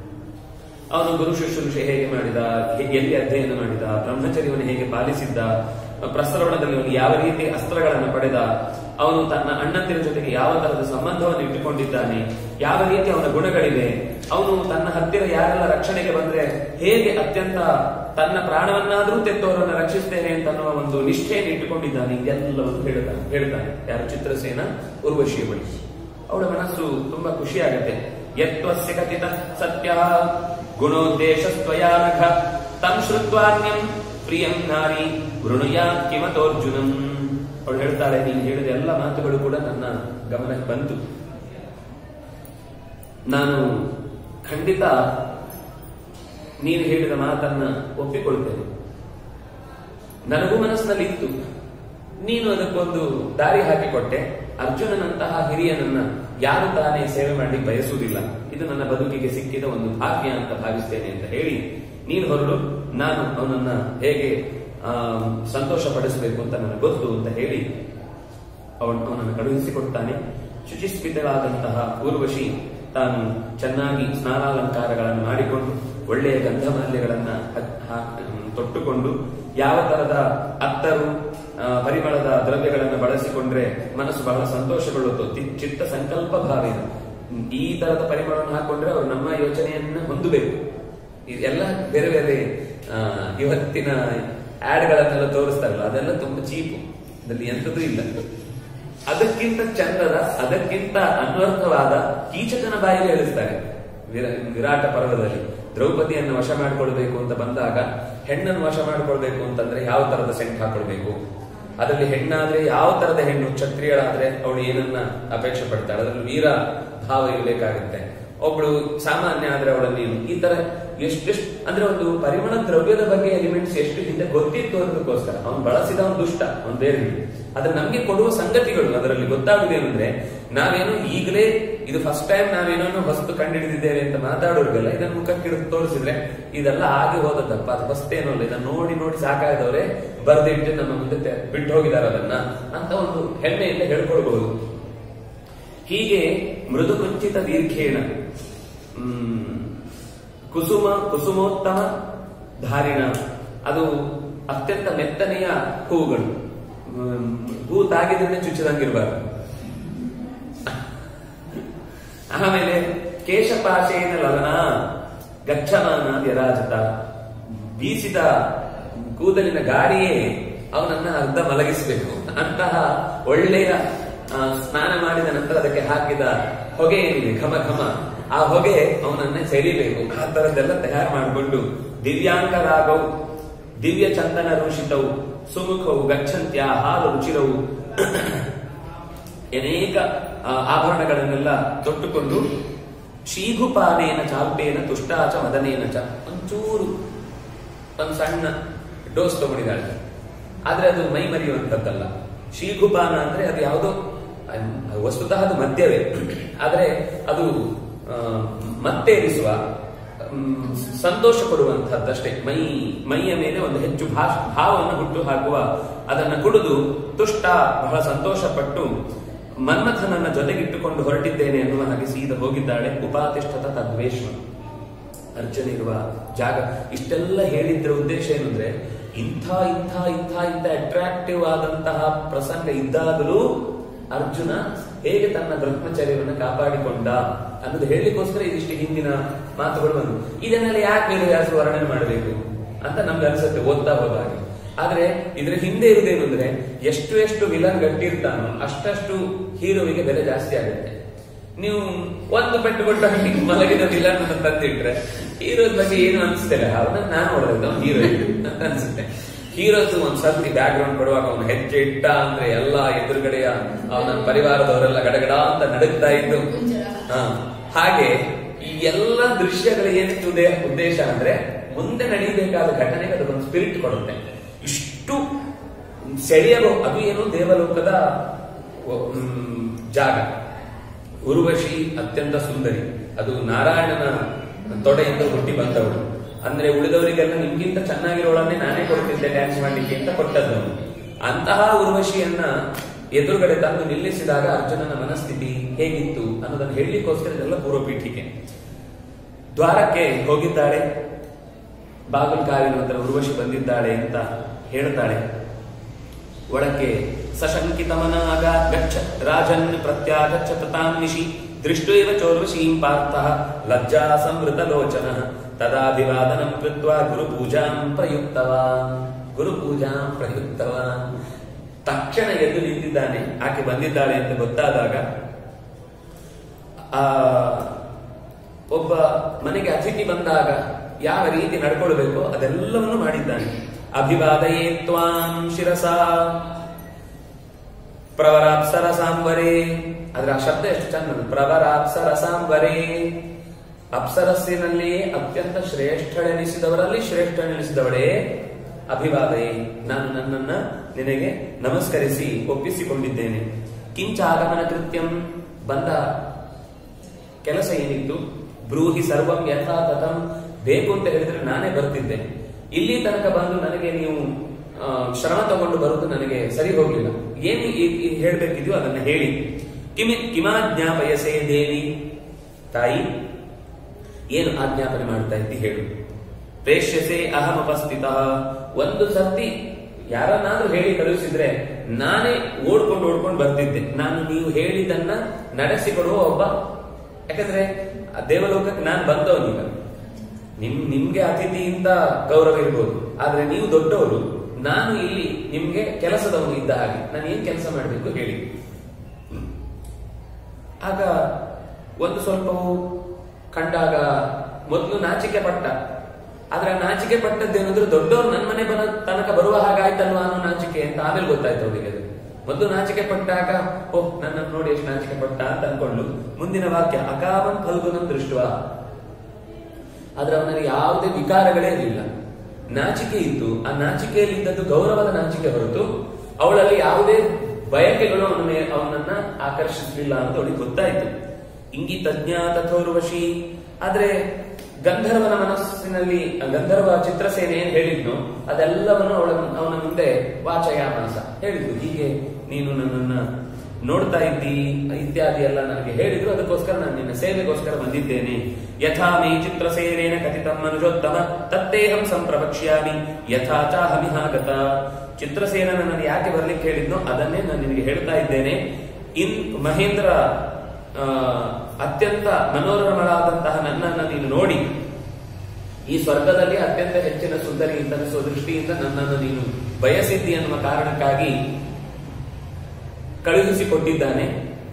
ಅವನು ಗುರು ಶುಶ್ರೂಷೆ ಹೇಗೆ ಮಾಡಿದ ಹೇ- ಎಲ್ಲಿ ಅಧ್ಯಯನ ಮಾಡಿದ ಬ್ರಹ್ಮಚರ್ಯವನ್ನು ಹೇಗೆ ಪಾಲಿಸಿದ್ದ ಪ್ರಸರವಣದಲ್ಲಿ ಅವನು ಯಾವ ರೀತಿ ಅಸ್ತ್ರಗಳನ್ನು ಪಡೆದ ಅವನು ತನ್ನ ಅಣ್ಣಂದಿರ ಜೊತೆಗೆ ಯಾವ ತರಹದ ಸಂಬಂಧವನ್ನು ಇಟ್ಟುಕೊಂಡಿದ್ದಾನೆ ಯಾವ ರೀತಿ ಅವನ ಗುಣಗಳಿವೆ ಅವನು ತನ್ನ ಹತ್ತಿರ ಯಾರೆಲ್ಲ ರಕ್ಷಣೆಗೆ ಬಂದ್ರೆ ಹೇಗೆ ಅತ್ಯಂತ ತನ್ನ ಪ್ರಾಣವನ್ನಾದರೂ ತೆತ್ತವರನ್ನು ರಕ್ಷಿಸ್ತೇನೆ ಅಂತ ಅನ್ನುವ ಒಂದು ನಿಷ್ಠೆಯನ್ನು ಇಟ್ಟುಕೊಂಡಿದ್ದಾನೆ ಇದೆಲ್ಲವನ್ನು ಹೇಳ್ತಾನೆ ಹೇಳ್ತಾನೆ ಯಾರು ಚಿತ್ರಸೇನ ಉರ್ವಶಿಯ ಬಳಿ ಅವಳ ಮನಸ್ಸು ತುಂಬಾ ಖುಷಿಯಾಗತ್ತೆ ಯತ್ವಸ್ಯ ಕಥಿತ ಸತ್ಯ ಗುಣೋದ್ದೇಶಸ್ತ್ವಯಾನಘ ತಂ ಶ್ರುತ್ವಾನ್ಯಂ ಪ್ರಿಯಂ ನಾರಿ ವೃಣುಯಾತ್ ಕಿಮತೋರ್ಜುನಂ ಅವಳು ಹೇಳ್ತಾಳೆ ನೀನು ಹೇಳಿದ ಎಲ್ಲ ಮಾತುಗಳು ಕೂಡ ನನ್ನ ಗಮನಕ್ಕೆ ಬಂತು ನಾನು ಖಂಡಿತ ನೀನು ಹೇಳಿದ ಮಾತನ್ನ ಒಪ್ಪಿಕೊಳ್ತೇನೆ ನನಗೂ ಮನಸ್ಸಿನಲ್ಲಿ ಇತ್ತು ನೀನು ಅದಕ್ಕೊಂದು ದಾರಿ ಹಾಕಿಕೊಟ್ಟೆ ಅರ್ಜುನನಂತಹ ಹಿರಿಯನನ್ನ ಯಾರು ತಾನೇ ಸೇವೆ ಮಾಡಿ ಬಯಸುವುದಿಲ್ಲ ಇದು ನನ್ನ ಬದುಕಿಗೆ ಸಿಕ್ಕಿದ ಒಂದು ಭಾಗ್ಯ ಅಂತ ಭಾವಿಸ್ತೇನೆ ಅಂತ ಹೇಳಿ ನೀನು ಹೊರಡು ನಾನು ಅವನನ್ನ ಹೇಗೆ ಆ, ಸಂತೋಷ ಪಡಿಸಬೇಕು ಅಂತ ನನಗೆ ಗೊತ್ತು ಅಂತ ಹೇಳಿ ಅವನು ಅವನನ್ನು ಕಳುಹಿಸಿಕೊಡ್ತಾನೆ ಶುಚಿಸ್ಮಿತವಾದಂತಹ ಊರ್ವಶಿ ತಾನು ಚೆನ್ನಾಗಿ ಸ್ನಾನಾಲಂಕಾರಗಳನ್ನು ಮಾಡಿಕೊಂಡು ಒಳ್ಳೆಯ ಗಂಧಮಾಲ್ಯಗಳನ್ನ ಹ- ಹಾ- ತೊಟ್ಟುಕೊಂಡು ಯಾವ ತರದ ಅತ್ತರು ಆ, ಪರಿಮಳದ ದ್ರವ್ಯಗಳನ್ನು ಬಳಸಿಕೊಂಡ್ರೆ ಮನಸ್ಸು ಬಹಳ ಸಂತೋಷಗೊಳ್ಳುತ್ತೆ ತಿ- ಚಿತ್ತ ಸಂಕಲ್ಪ ಭಾವೇನ ಈ ತರದ ಪರಿಮಳವನ್ನು ಹಾಕೊಂಡ್ರೆ ಅವರು ನಮ್ಮ ಯೋಚನೆಯನ್ನ ಹೊಂದಬೇಕು ಇದೆಲ್ಲ ಬೇರೆ ಬೇರೆ ಆ, ಇವತ್ತಿನ ಆಡ್ಗಳನ್ನೆಲ್ಲ ತೋರಿಸ್ತಾರಲ್ಲ ಅದೆಲ್ಲ ತುಂಬಾ ಚೀಪು ಅದ್ರಲ್ಲಿ ಎಂಥದೂ ಇಲ್ಲ ಅದಕ್ಕಿಂತ ಚಂದದ ಅದಕ್ಕಿಂತ ಅನ್ವರ್ಥವಾದ ಕೀಚಕನ ಬಾಯಿಗೆ ಹೇಳಿಸ್ತಾರೆ ವಿರ- ವಿರಾಟ ಪರ್ವದಲ್ಲಿ ದ್ರೌಪದಿಯನ್ನು ವಶ ಮಾಡಿಕೊಳ್ಬೇಕು ಅಂತ ಬಂದಾಗ ಹೆಣ್ಣನ್ನು ವಶ ಮಾಡಿಕೊಳ್ಬೇಕು ಅಂತಂದ್ರೆ ಯಾವ ತರದ ಸೆಂಟ್ ಹಾಕೊಳ್ಬೇಕು ಅದರಲ್ಲಿ ಹೆಣ್ಣಾದ್ರೆ ಯಾವ ತರದ ಹೆಣ್ಣು ಕ್ಷತ್ರಿಯಳಾದ್ರೆ ಅವಳು ಏನನ್ನ ಅಪೇಕ್ಷೆ ಪಡ್ತಾಳೆ ಅದ್ರಲ್ಲಿ ವೀರ ಭಾವ ಇರಬೇಕಾಗುತ್ತೆ ಒಬ್ಳು ಸಾಮಾನ್ಯ ಆದ್ರೆ ಅವಳ ನೀನು ಈ ತರ ಎಷ್ಟೆಷ್ಟು ಅಂದ್ರೆ ಒಂದು ಪರಿಮಳ ದ್ರವ್ಯದ ಬಗ್ಗೆ ಎಲಿಮೆಂಟ್ಸ್ ಎಷ್ಟು ಹಿಂದೆ ಗೊತ್ತಿತ್ತು ಅನ್ನೋದಕ್ಕೋಸ್ಕರ ಅವ್ನು ಬಳಸಿದ ಅವ್ನು ದುಷ್ಟ ಅವ್ನು ಬೇರೆ ಆದ್ರೆ ನಮ್ಗೆ ಕೊಡುವ ಸಂಗತಿಗಳು ಅದರಲ್ಲಿ ಗೊತ್ತಾಗುದೇನೆಂದ್ರೆ ನಾವೇನೋ ಈಗಲೇ ಇದು ಫಸ್ಟ್ ಟೈಮ್ ನಾವೇನೋ ಹೊಸತು ಕಂಡುಹಿಡಿದಿದ್ದೇವೆ ಅಂತ ಮಾತಾಡೋರಿಗೆಲ್ಲ ಇದನ್ನ ಮುಖಕ್ಕೆ ಹಿಡಿದು ತೋರಿಸಿದ್ರೆ ಇದೆಲ್ಲ ಆಗಿ ಹೋದದ್ದಪ್ಪ ಅದು ಹೊಸ್ತೇನೋ ಅಲ್ಲ ಇದನ್ನ ನೋಡಿ ನೋಡಿ ಸಾಕಾದವರೇ ಬರ್ದಿಟ್ಟು ನಮ್ಮ ಮುಂದೆ ತೆ- ಬಿಟ್ಟು ಹೋಗಿದ್ದಾರೆ ಅದನ್ನ ಅಂತ ಒಂದು ಹೆಮ್ಮೆಯಿಂದ ಹೇಳ್ಕೊಳ್ಬಹುದು ಹೀಗೆ ಮೃದು ಕುಂಚಿತ ದೀರ್ಘೇಣ ಹ್ಮ್, ಕುಸುಮ ಕುಸುಮೋತ್ತಮ ಧಾರಿಣ ಅದು ಅತ್ಯಂತ ಮೆತ್ತನೆಯ ಹೂಗಳು ಹ್ಮ್, ಹೂ ತಾಗಿದ್ರೆ ಚುಚ್ಚಿದಂಗಿರ್ಬಾರ್ದು ಆಮೇಲೆ ಕೇಶಪಾಶೇನ ಲಲನ ಗಚ್ಚಮಾನ ವ್ಯರಾಜತ ಬೀಸಿದ ಕೂದಲಿನ ಗಾಡಿಯೇ ಅವನನ್ನ ಅರ್ಧ ಮಲಗಿಸಬೇಕು ಅಂತಹ ಒಳ್ಳೆಯ ಆ, ಸ್ನಾನ ಮಾಡಿದ ನಂತರ ಅದಕ್ಕೆ ಹಾಕಿದ ಹೊಗೆ ಏನಿದೆ ಘಮ ಘಮ ಆ ಹೊಗೆ ಅವನನ್ನ ಸೆರಿಬೇಕು ಆ ತರದ್ದೆಲ್ಲ ತಯಾರು ಮಾಡಿಕೊಂಡು ದಿವ್ಯಾಂಕರಾಗವು ದಿವ್ಯ ಚಂದನ ಋಷಿತವು ಸುಮುಖವು ಗಚ್ಚಂತ್ಯ ಹಾಲು ರುಚಿರವು ಅನೇಕ ಆ, ಆಭರಣಗಳನ್ನೆಲ್ಲ ತೊಟ್ಟುಕೊಂಡು ಶೀಘುಪಾನೇನ ಚಾಲ್ಪೇನ ತುಷ್ಟಾಚ ಮದನೇನ ಚ ಒಂಚೂರು ಒಂದು ಸಣ್ಣ ಡೋಸ್ ತಗೊಂಡಿದ್ದಾಳೆ ಆದ್ರೆ ಅದು ಮೈ ಮರೆಯುವಂಥದ್ದಲ್ಲ ಶೀಘುಪಾನ ಅಂದ್ರೆ ಅದು ಯಾವುದೋ ಅಹ್, ವಸ್ತುತಃ ಅದು ಮದ್ಯವೇ ಆದ್ರೆ ಅದು ಆ, ಮತ್ತೇರಿಸುವ ಮ್, ಸಂತೋಷ ಕೊಡುವಂತಹದ್ದಷ್ಟೇ ಮೈ ಮೈಯ ಮೇಲೆ ಒಂದು ಹೆಚ್ಚು ಭಾಷ ಭಾವವನ್ನು ಹುಟ್ಟು ಹಾಕುವ ಅದನ್ನ ಕುಡಿದು ತುಷ್ಟ ಬಹಳ ಸಂತೋಷ ಪಟ್ಟು ಮನ್ಮಥನನ್ನ ಜೊತೆಗಿಟ್ಟುಕೊಂಡು ಹೊರಟಿದ್ದೇನೆ ಅನ್ನುವ ಹಾಗೆ ಸೀದ ಹೋಗಿದ್ದಾಳೆ ಉಪಾತಿಷ್ಠತ ತದ್ವೇಶ್ವ ಅರ್ಜುನ ಇರುವ ಜಾಗ ಇಷ್ಟೆಲ್ಲ ಹೇಳಿದ್ರ ಉದ್ದೇಶ ಏನು ಅಂದ್ರೆ ಇಂಥ ಇಂಥ ಇಂಥ ಇಂಥ ಅಟ್ರಾಕ್ಟಿವ್ ಆದಂತಹ ಪ್ರಸಂಗ ಇದ್ದಾಗಲೂ ಅರ್ಜುನ ಹೇಗೆ ತನ್ನ ಬ್ರಹ್ಮಚರ್ಯವನ್ನು ಕಾಪಾಡಿಕೊಂಡ ಅನ್ನೋದು ಹೇಳಲಿಕ್ಕೋಸ್ಕರ ಇದಿಷ್ಟು ಹಿಂದಿನ ಮಾತುಗಳು ಬಂದು ಇದನ್ನೆಲ್ಲ ಯಾಕೆ ವೇದವ್ಯಾಸರು ವರ್ಣನೆ ಮಾಡಬೇಕು ಅಂತ ನಮ್ಗೆ ಅನ್ಸುತ್ತೆ ಓದ್ತಾ ಹೋದಾಗ ಆದ್ರೆ ಇದ್ರ ಹಿಂದೆ ಇರುವುದೇನು ಅಂದ್ರೆ ಎಷ್ಟು ಎಷ್ಟು ವಿಲನ್ ಗಟ್ಟಿರ್ತಾನೋ ಅಷ್ಟಷ್ಟು ಹೀರೋವಿಗೆ ಬೆಲೆ ಜಾಸ್ತಿ ಆಗುತ್ತೆ ನೀವು ಒಂದು ಪೆಟ್ಟು ಕೊಟ್ಟು ಹಂಗೆ ಮಲಗಿದ ವಿಲನ್ ಅನ್ನು ತಂದಿಟ್ರೆ ಹೀರೋದ ಬಗ್ಗೆ ಏನು ಅನ್ಸ್ತಿಲ್ಲ ಅವನ ನಾನು ನೋಡಿದ್ರೆ ಅವ್ನು ಹೀರೋ ಅಂತ ಅನ್ಸುತ್ತೆ ಹೀರೋದು ಒಂದ್ ಸರ್ತಿ ಬ್ಯಾಕ್ ಗ್ರೌಂಡ್ ಕೊಡುವಾಗ ಅವನು ಹೆಜ್ಜೆ ಇಟ್ಟ ಅಂದ್ರೆ ಎಲ್ಲಾ ಎದುರುಗಡೆಯ ಅವನ ಪರಿವಾರದವರೆಲ್ಲ ಗಡಗಡ ಅಂತ ನಡುಗ್ತಾ ಇದ್ದು ಹಾ ಹಾಗೆ ಈ ಎಲ್ಲ ದೃಶ್ಯಗಳ ಏನಿತ್ತು ಉದೇ- ಉದ್ದೇಶ ಅಂದ್ರೆ ಮುಂದೆ ನಡೀಬೇಕಾದ ಘಟನೆಗೆ ಅದಕ್ಕೊಂದು ಸ್ಪಿರಿಟ್ ಕೊಡುತ್ತೆ ಇಷ್ಟು ಸೆಳೆಯಲು ಅದು ಏನು ದೇವಲೋಕದ ಒ- ಮ್, ಜಾಗ ಉರ್ವಶಿ ಅತ್ಯಂತ ಸುಂದರಿ ಅದು ನಾರಾಯಣನ ತೊಡೆಯಿಂದ ಹುಟ್ಟಿ ಬಂದವಳು ಅಂದ್ರೆ ಉಳಿದವರಿಗೆಲ್ಲ ನಿಮ್ಗಿಂತ ಚೆನ್ನಾಗಿರೋಳನ್ನೇ ನಾನೇ ಕೊಡ್ತಿದ್ದೆ ಡ್ಯಾನ್ಸ್ ಮಾಡ್ಲಿಕ್ಕೆ ಅಂತ ಕೊಟ್ಟದ್ದು ಅವನು. ಅಂತಹ ಉರ್ವಶಿಯನ್ನ ಎದುರುಗಡೆ ತಂದು ನಿಲ್ಲಿಸಿದಾಗ ಅರ್ಜುನನ ಮನಸ್ಥಿತಿ ಹೇಗಿತ್ತು ಅನ್ನೋದನ್ನು ಹೇಳಲಿಕ್ಕೋಸ್ಕರ ಇದೆಲ್ಲ ಪೂರ್ವಪೀಠಿಕೆ ದ್ವಾರಕ್ಕೆ ಹೋಗಿದ್ದಾಳೆ ಬಾಗಿಲು ಕಾಲಿನ ಹತ್ರ ಉರ್ವಶಿ ಬಂದಿದ್ದಾಳೆ ಅಂತ ಹೇಳ್ತಾಳೆ ಒಳಕ್ಕೆ ಸಶಂಕಿತಮನಾಗ ಗಚ್ಚ ರಾಜನ್ ಪ್ರತ್ಯಾಗಚ್ಚ ತತಾಂ ನಿಶಿ ದೃಷ್ಟೈವ ಚೋರ್ವಶೀಂ ಪಾರ್ಥ ಲಜ್ಜಾ ಸಂವೃತ ಲೋಚನ ತದಾಭಿವಾದನಂ ಕೃತ್ವಾ ಗುರುಪೂಜಾಂ ಪ್ರಯುಕ್ತವಾನ್ ಗುರುಪೂಜಾಂ ಪ್ರಯುಕ್ತವಾನ್ ತಕ್ಷಣ ಎದ್ದು ನಿಂತಿದ್ದಾನೆ ಆಕೆ ಬಂದಿದ್ದಾಳೆ ಅಂತ ಗೊತ್ತಾದಾಗ ಆ ಒಬ್ಬ ಮನೆಗೆ ಅತಿಥಿ ಬಂದಾಗ ಯಾವ ರೀತಿ ನಡ್ಕೊಳ್ಬೇಕೋ ಅದೆಲ್ಲವನ್ನು ಮಾಡಿದ್ದಾನೆ ಅಭಿವಾದಯೇ ತ್ವಾಂ ಶಿರಸ ಪ್ರವರಾಪ್ಸರ ಸಾಂಬರೇ ಅದ್ರ ಆ ಶಬ್ದ ಎಷ್ಟು ಚಂದ ಪ್ರವರಾಪ್ಸರ ಸಾಂಬರೇ ಅಪ್ಸರಸ್ಸಿನಲ್ಲಿ ಅತ್ಯಂತ ಶ್ರೇಷ್ಠಳೆನಿಸಿದವರಲ್ಲಿ ಶ್ರೇಷ್ಠಳೆನಿಸಿದವಳೇ ಅಭಿವಾದಯೇ ನಾನು ನನ್ನನ್ನ ನಿನಗೆ ನಮಸ್ಕರಿಸಿ ಒಪ್ಪಿಸಿಕೊಂಡಿದ್ದೇನೆ ಕಿಂಚ ಆಗಮನ ಕೃತ್ಯಂ ಬಂದ ಕೆಲಸ ಏನಿತ್ತು ಬ್ರೂಹಿ ಸರ್ವಂ ಯಥಾ ತಥಂ ಬೇಕು ಅಂತ ಹೇಳಿದ್ರೆ ನಾನೇ ಬರ್ತಿದ್ದೆ ಇಲ್ಲಿ ತನಕ ಬಂದು ನನಗೆ ನೀವು ಆ, ಶ್ರಮ ತಗೊಂಡು ಬರುವುದು ನನಗೆ ಸರಿ ಹೋಗ್ಲಿಲ್ಲ ಏನು ಈ- ಈ ಹೇಳ್ಬೇಕಿದ್ಯೋ ಅದನ್ನ ಹೇಳಿ ಕಿಮಿ ಕಿಮಾಜ್ಞಾಪಯಸೇ ದೇವಿ ತಾಯಿ ಏನು ಆಜ್ಞಾಪನೆ ಮಾಡ್ತಾ ಇದ್ದಿ ಹೇಳು ಪ್ರೇಷ್ಯಸೆ ಅಹಂ ಉಪಸ್ಥಿತ ಒಂದು ಸರ್ತಿ ಯಾರನ್ನಾದ್ರೂ ಹೇಳಿ ಕಳುಹಿಸಿದ್ರೆ ನಾನೇ ಓಡ್ಕೊಂಡು ಓಡ್ಕೊಂಡು ಬರ್ತಿದ್ದೆ ನಾನು ನೀವು ಹೇಳಿದ್ದನ್ನ ನಡೆಸಿಕೊಡುವ ಒಬ್ಬ ಯಾಕಂದ್ರೆ ಆ ದೇವಲೋಕಕ್ಕೆ ನಾನು ಬಂದವನೀಗ ನಿಮ್ ನಿಮ್ಗೆ ಅತಿಥಿಯಿಂದ ಗೌರವ ಇರ್ಬೋದು ಆದ್ರೆ ನೀವು ದೊಡ್ಡವರು ನಾನು ಇಲ್ಲಿ ನಿಮ್ಗೆ ಕೆಲಸದವನು ಇದ್ದ ಹಾಗೆ ನಾನು ಏನ್ ಕೆಲಸ ಮಾಡಬೇಕು ಹೇಳಿ ಆಗ ಒಂದು ಸ್ವಲ್ಪವು ಕಂಡಾಗ ಮೊದಲು ನಾಚಿಕೆ ಪಟ್ಟ ಆದ್ರೆ ಆ ನಾಚಿಕೆ ಪಟ್ಟದ್ದೇನಂದ್ರೆ ದೊಡ್ಡವ್ರು ನನ್ನ ಮನೆ ಬನ ತನಕ ಬರುವ ಹಾಗಾಯ್ತಲ್ವಾ ಅನ್ನೋ ನಾಚಿಕೆ ಅಂತ ಆಮೇಲೆ ಗೊತ್ತಾಯ್ತು ಅವರಿಗೆ ಅದು ಮೊದಲು ನಾಚಿಕೆ ಪಟ್ಟಾಗ ಓಹ್ ನನ್ನನ್ನು ನೋಡಿ ಎಷ್ಟು ನಾಚಿಕೆ ಪಟ್ಟ ಅಂತ ಅನ್ಕೊಂಡು ಮುಂದಿನ ವಾಕ್ಯ ಅಕಾಮಂ ಫಲ್ಗುನಂ ದೃಷ್ಟವ ಆದ್ರೆ ಅವನಲ್ಲಿ ಯಾವುದೇ ವಿಕಾರಗಳೇ ಇರಲಿಲ್ಲ ನಾಚಿಕೆ ಇತ್ತು ಆ ನಾಚಿಕೆಯಲ್ಲಿ ಇದ್ದದ್ದು ಗೌರವದ ನಾಚಿಕೆ ಹೊರತು ಅವಳಲ್ಲಿ ಯಾವುದೇ ಬಯಕೆಗಳು ಅವನ ಮೇ- ಅವನನ್ನ ಆಕರ್ಷಿಸಲಿಲ್ಲ ಅಂತ ಅವಳಿಗೆ ಗೊತ್ತಾಯ್ತು ಇಂಗಿತ ತಥೋರ್ವಶಿ ಆದ್ರೆ ಗಂಧರ್ವನ ಮನಸ್ಸಿನಲ್ಲಿ ಆ ಗಂಧರ್ವ ಚಿತ್ರಸೇನೆ ಏನ್ ಹೇಳಿದ್ನು ಅದೆಲ್ಲವನ್ನು ಅವಳ ಅವನ ಮುಂದೆ ವಾಚಯಾಮಾಸ ಹೇಳಿದ್ರು ಹೀಗೆ ನೀನು ನನ್ನನ್ನ ನೋಡ್ತಾ ಇದ್ದಿ ಇತ್ಯಾದಿ ಎಲ್ಲ ನನಗೆ ಹೇಳಿದ್ರು ಅದಕ್ಕೋಸ್ಕರ ನಾನು ನಿನ್ನ ಸೇವೆಗೋಸ್ಕರ ಬಂದಿದ್ದೇನೆ ಯಥಾ ಮೇ ಚಿತ್ರಸೇನೇನ ಕಥಿತಂ ಮನುಜೋತ್ತಮ ತತ್ತೇಹಂ ಸಂಪ್ರವಕ್ಷ್ಯಾಮಿ ಯಥಾ ಚಾಹಮಿಹಾಗತ ಚಿತ್ರಸೇನ ನನ್ನನ್ನು ಯಾಕೆ ಬರ್ಲಿಕ್ಕೆ ಹೇಳಿದ್ನೋ ಅದನ್ನೇ ನಾನು ನಿನಗೆ ಹೇಳ್ತಾ ಇದ್ದೇನೆ ಇನ್ ಮಹೇಂದ್ರ ಆ, ಅತ್ಯಂತ ಮನೋರಮಳಾದಂತಹ ನನ್ನನ್ನ ನೀನು ನೋಡಿ ಈ ಸ್ವರ್ಗದಲ್ಲಿ ಅತ್ಯಂತ ಹೆಚ್ಚಿನ ಸುಂದರಿ ಅಂತನಿಸುವ ದೃಷ್ಟಿಯಿಂದ ನನ್ನನ್ನು ನೀನು ಬಯಸಿದ್ದಿ ಅನ್ನುವ ಕಾರಣಕ್ಕಾಗಿ ಕಳುಹಿಸಿಕೊಟ್ಟಿದ್ದಾನೆ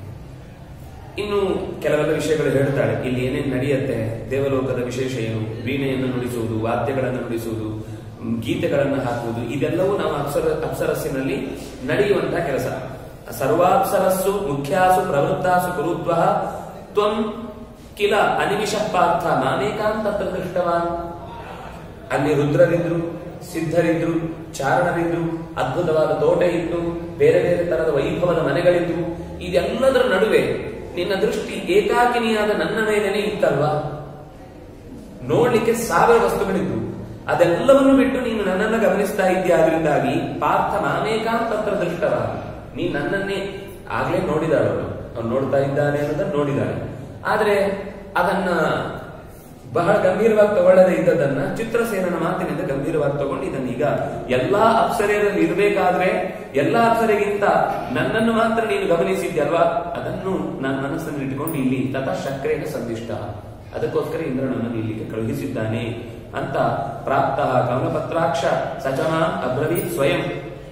ಇನ್ನು ಕೆಲವೆಲ್ಲ ವಿಷಯಗಳು ಹೇಳ್ತಾಳೆ ಇಲ್ಲಿ ಏನೇನು ನಡೆಯುತ್ತೆ ದೇವಲೋಕದ ವಿಶೇಷ ಏನು ವೀಣೆಯನ್ನು ನುಡಿಸುವುದು ವಾದ್ಯಗಳನ್ನು ನುಡಿಸುವುದು ಮ್, ಗೀತೆಗಳನ್ನು ಹಾಕುವುದು ಇದೆಲ್ಲವೂ ನಾವು ಅಪ್ಸರ ಅಪ್ಸರಸ್ಸಿನಲ್ಲಿ ನಡೆಯುವಂತಹ ಕೆಲಸ ಸರ್ವಾಪ್ಸರಸ್ಸು ಮುಖ್ಯಾಸು ಪ್ರವೃತ್ತಾಸು ಕುರುತ್ವ ತ್ವಂ ಕಿಲ ಅನಿಮಿಷ ಪಾರ್ಥ ಮಾಮೇಕಾಂತ ದೃಷ್ಟವಾನ್ ಅಲ್ಲಿ ರುದ್ರರಿದ್ರು ಸಿದ್ಧರಿದ್ರು ಚಾರಣರಿದ್ರು ಅದ್ಭುತವಾದ ತೋಟ ಇತ್ತು ಬೇರೆ ಬೇರೆ ತರದ ವೈಭವದ ಮನೆಗಳಿದ್ವು ಇದೆಲ್ಲದರ ನಡುವೆ ನಿನ್ನ ದೃಷ್ಟಿ ಏಕಾಕಿನಿಯಾದ ನನ್ನ ಮೇಲೇನೆ ಇತ್ತಲ್ವಾ ನೋಡ್ಲಿಕ್ಕೆ ಸಾವಿರ ವಸ್ತುಗಳಿದ್ವು ಅದೆಲ್ಲವನ್ನು ಬಿಟ್ಟು ನೀನು ನನ್ನನ್ನ ಗಮನಿಸ್ತಾ ಇದ್ದೀಯ ಆದ್ರಿಂದಾಗಿ ಪಾರ್ಥ ಮಾಮೇಕಾಂತತ್ರ ದೃಷ್ಟವ ನೀ ನನ್ನನ್ನೇ ಆಗ್ಲೇ ನೋಡಿದಾಳು ಅವಳು ಅವ್ನು ನೋಡ್ತಾ ಇದ್ದಾನೆ ಅನ್ನೋದನ್ನ ನೋಡಿದಾಳೆ ಆದ್ರೆ ಅದನ್ನ ಬಹಳ ಗಂಭೀರವಾಗಿ ತಗೊಳ್ಳದೆ ಇದ್ದದನ್ನ ಚಿತ್ರಸೇನನ ಮಾತಿನಿಂದ ಗಂಭೀರವಾಗಿ ತಗೊಂಡು ಇದನ್ನೀಗ ಎಲ್ಲಾ ಅಪ್ಸರೆಯರಲ್ಲಿ ಇರಬೇಕಾದ್ರೆ ಎಲ್ಲಾ ಅಪ್ಸರೆಗಿಂತ ನನ್ನನ್ನು ಮಾತ್ರ ನೀನು ಗಮನಿಸಿದ್ಯಲ್ವಾ ಅದನ್ನು ನಾನು ಮನಸ್ಸನ್ನು ಇಟ್ಟುಕೊಂಡು ಇಲ್ಲಿ ತಥಾ ಶಕ್ರೇನ ಸಂದಿಷ್ಟ ಅದಕ್ಕೋಸ್ಕರ ಇಂದ್ರನನ್ನು ಇಲ್ಲಿಗೆ ಕಳುಹಿಸಿದ್ದಾನೆ ಅಂತ ಪ್ರಾಪ್ತ ಕಮಲಪತ್ರಾಕ್ಷ ಸಚಮ ಅಬ್ರವೀತ್ ಸ್ವಯಂ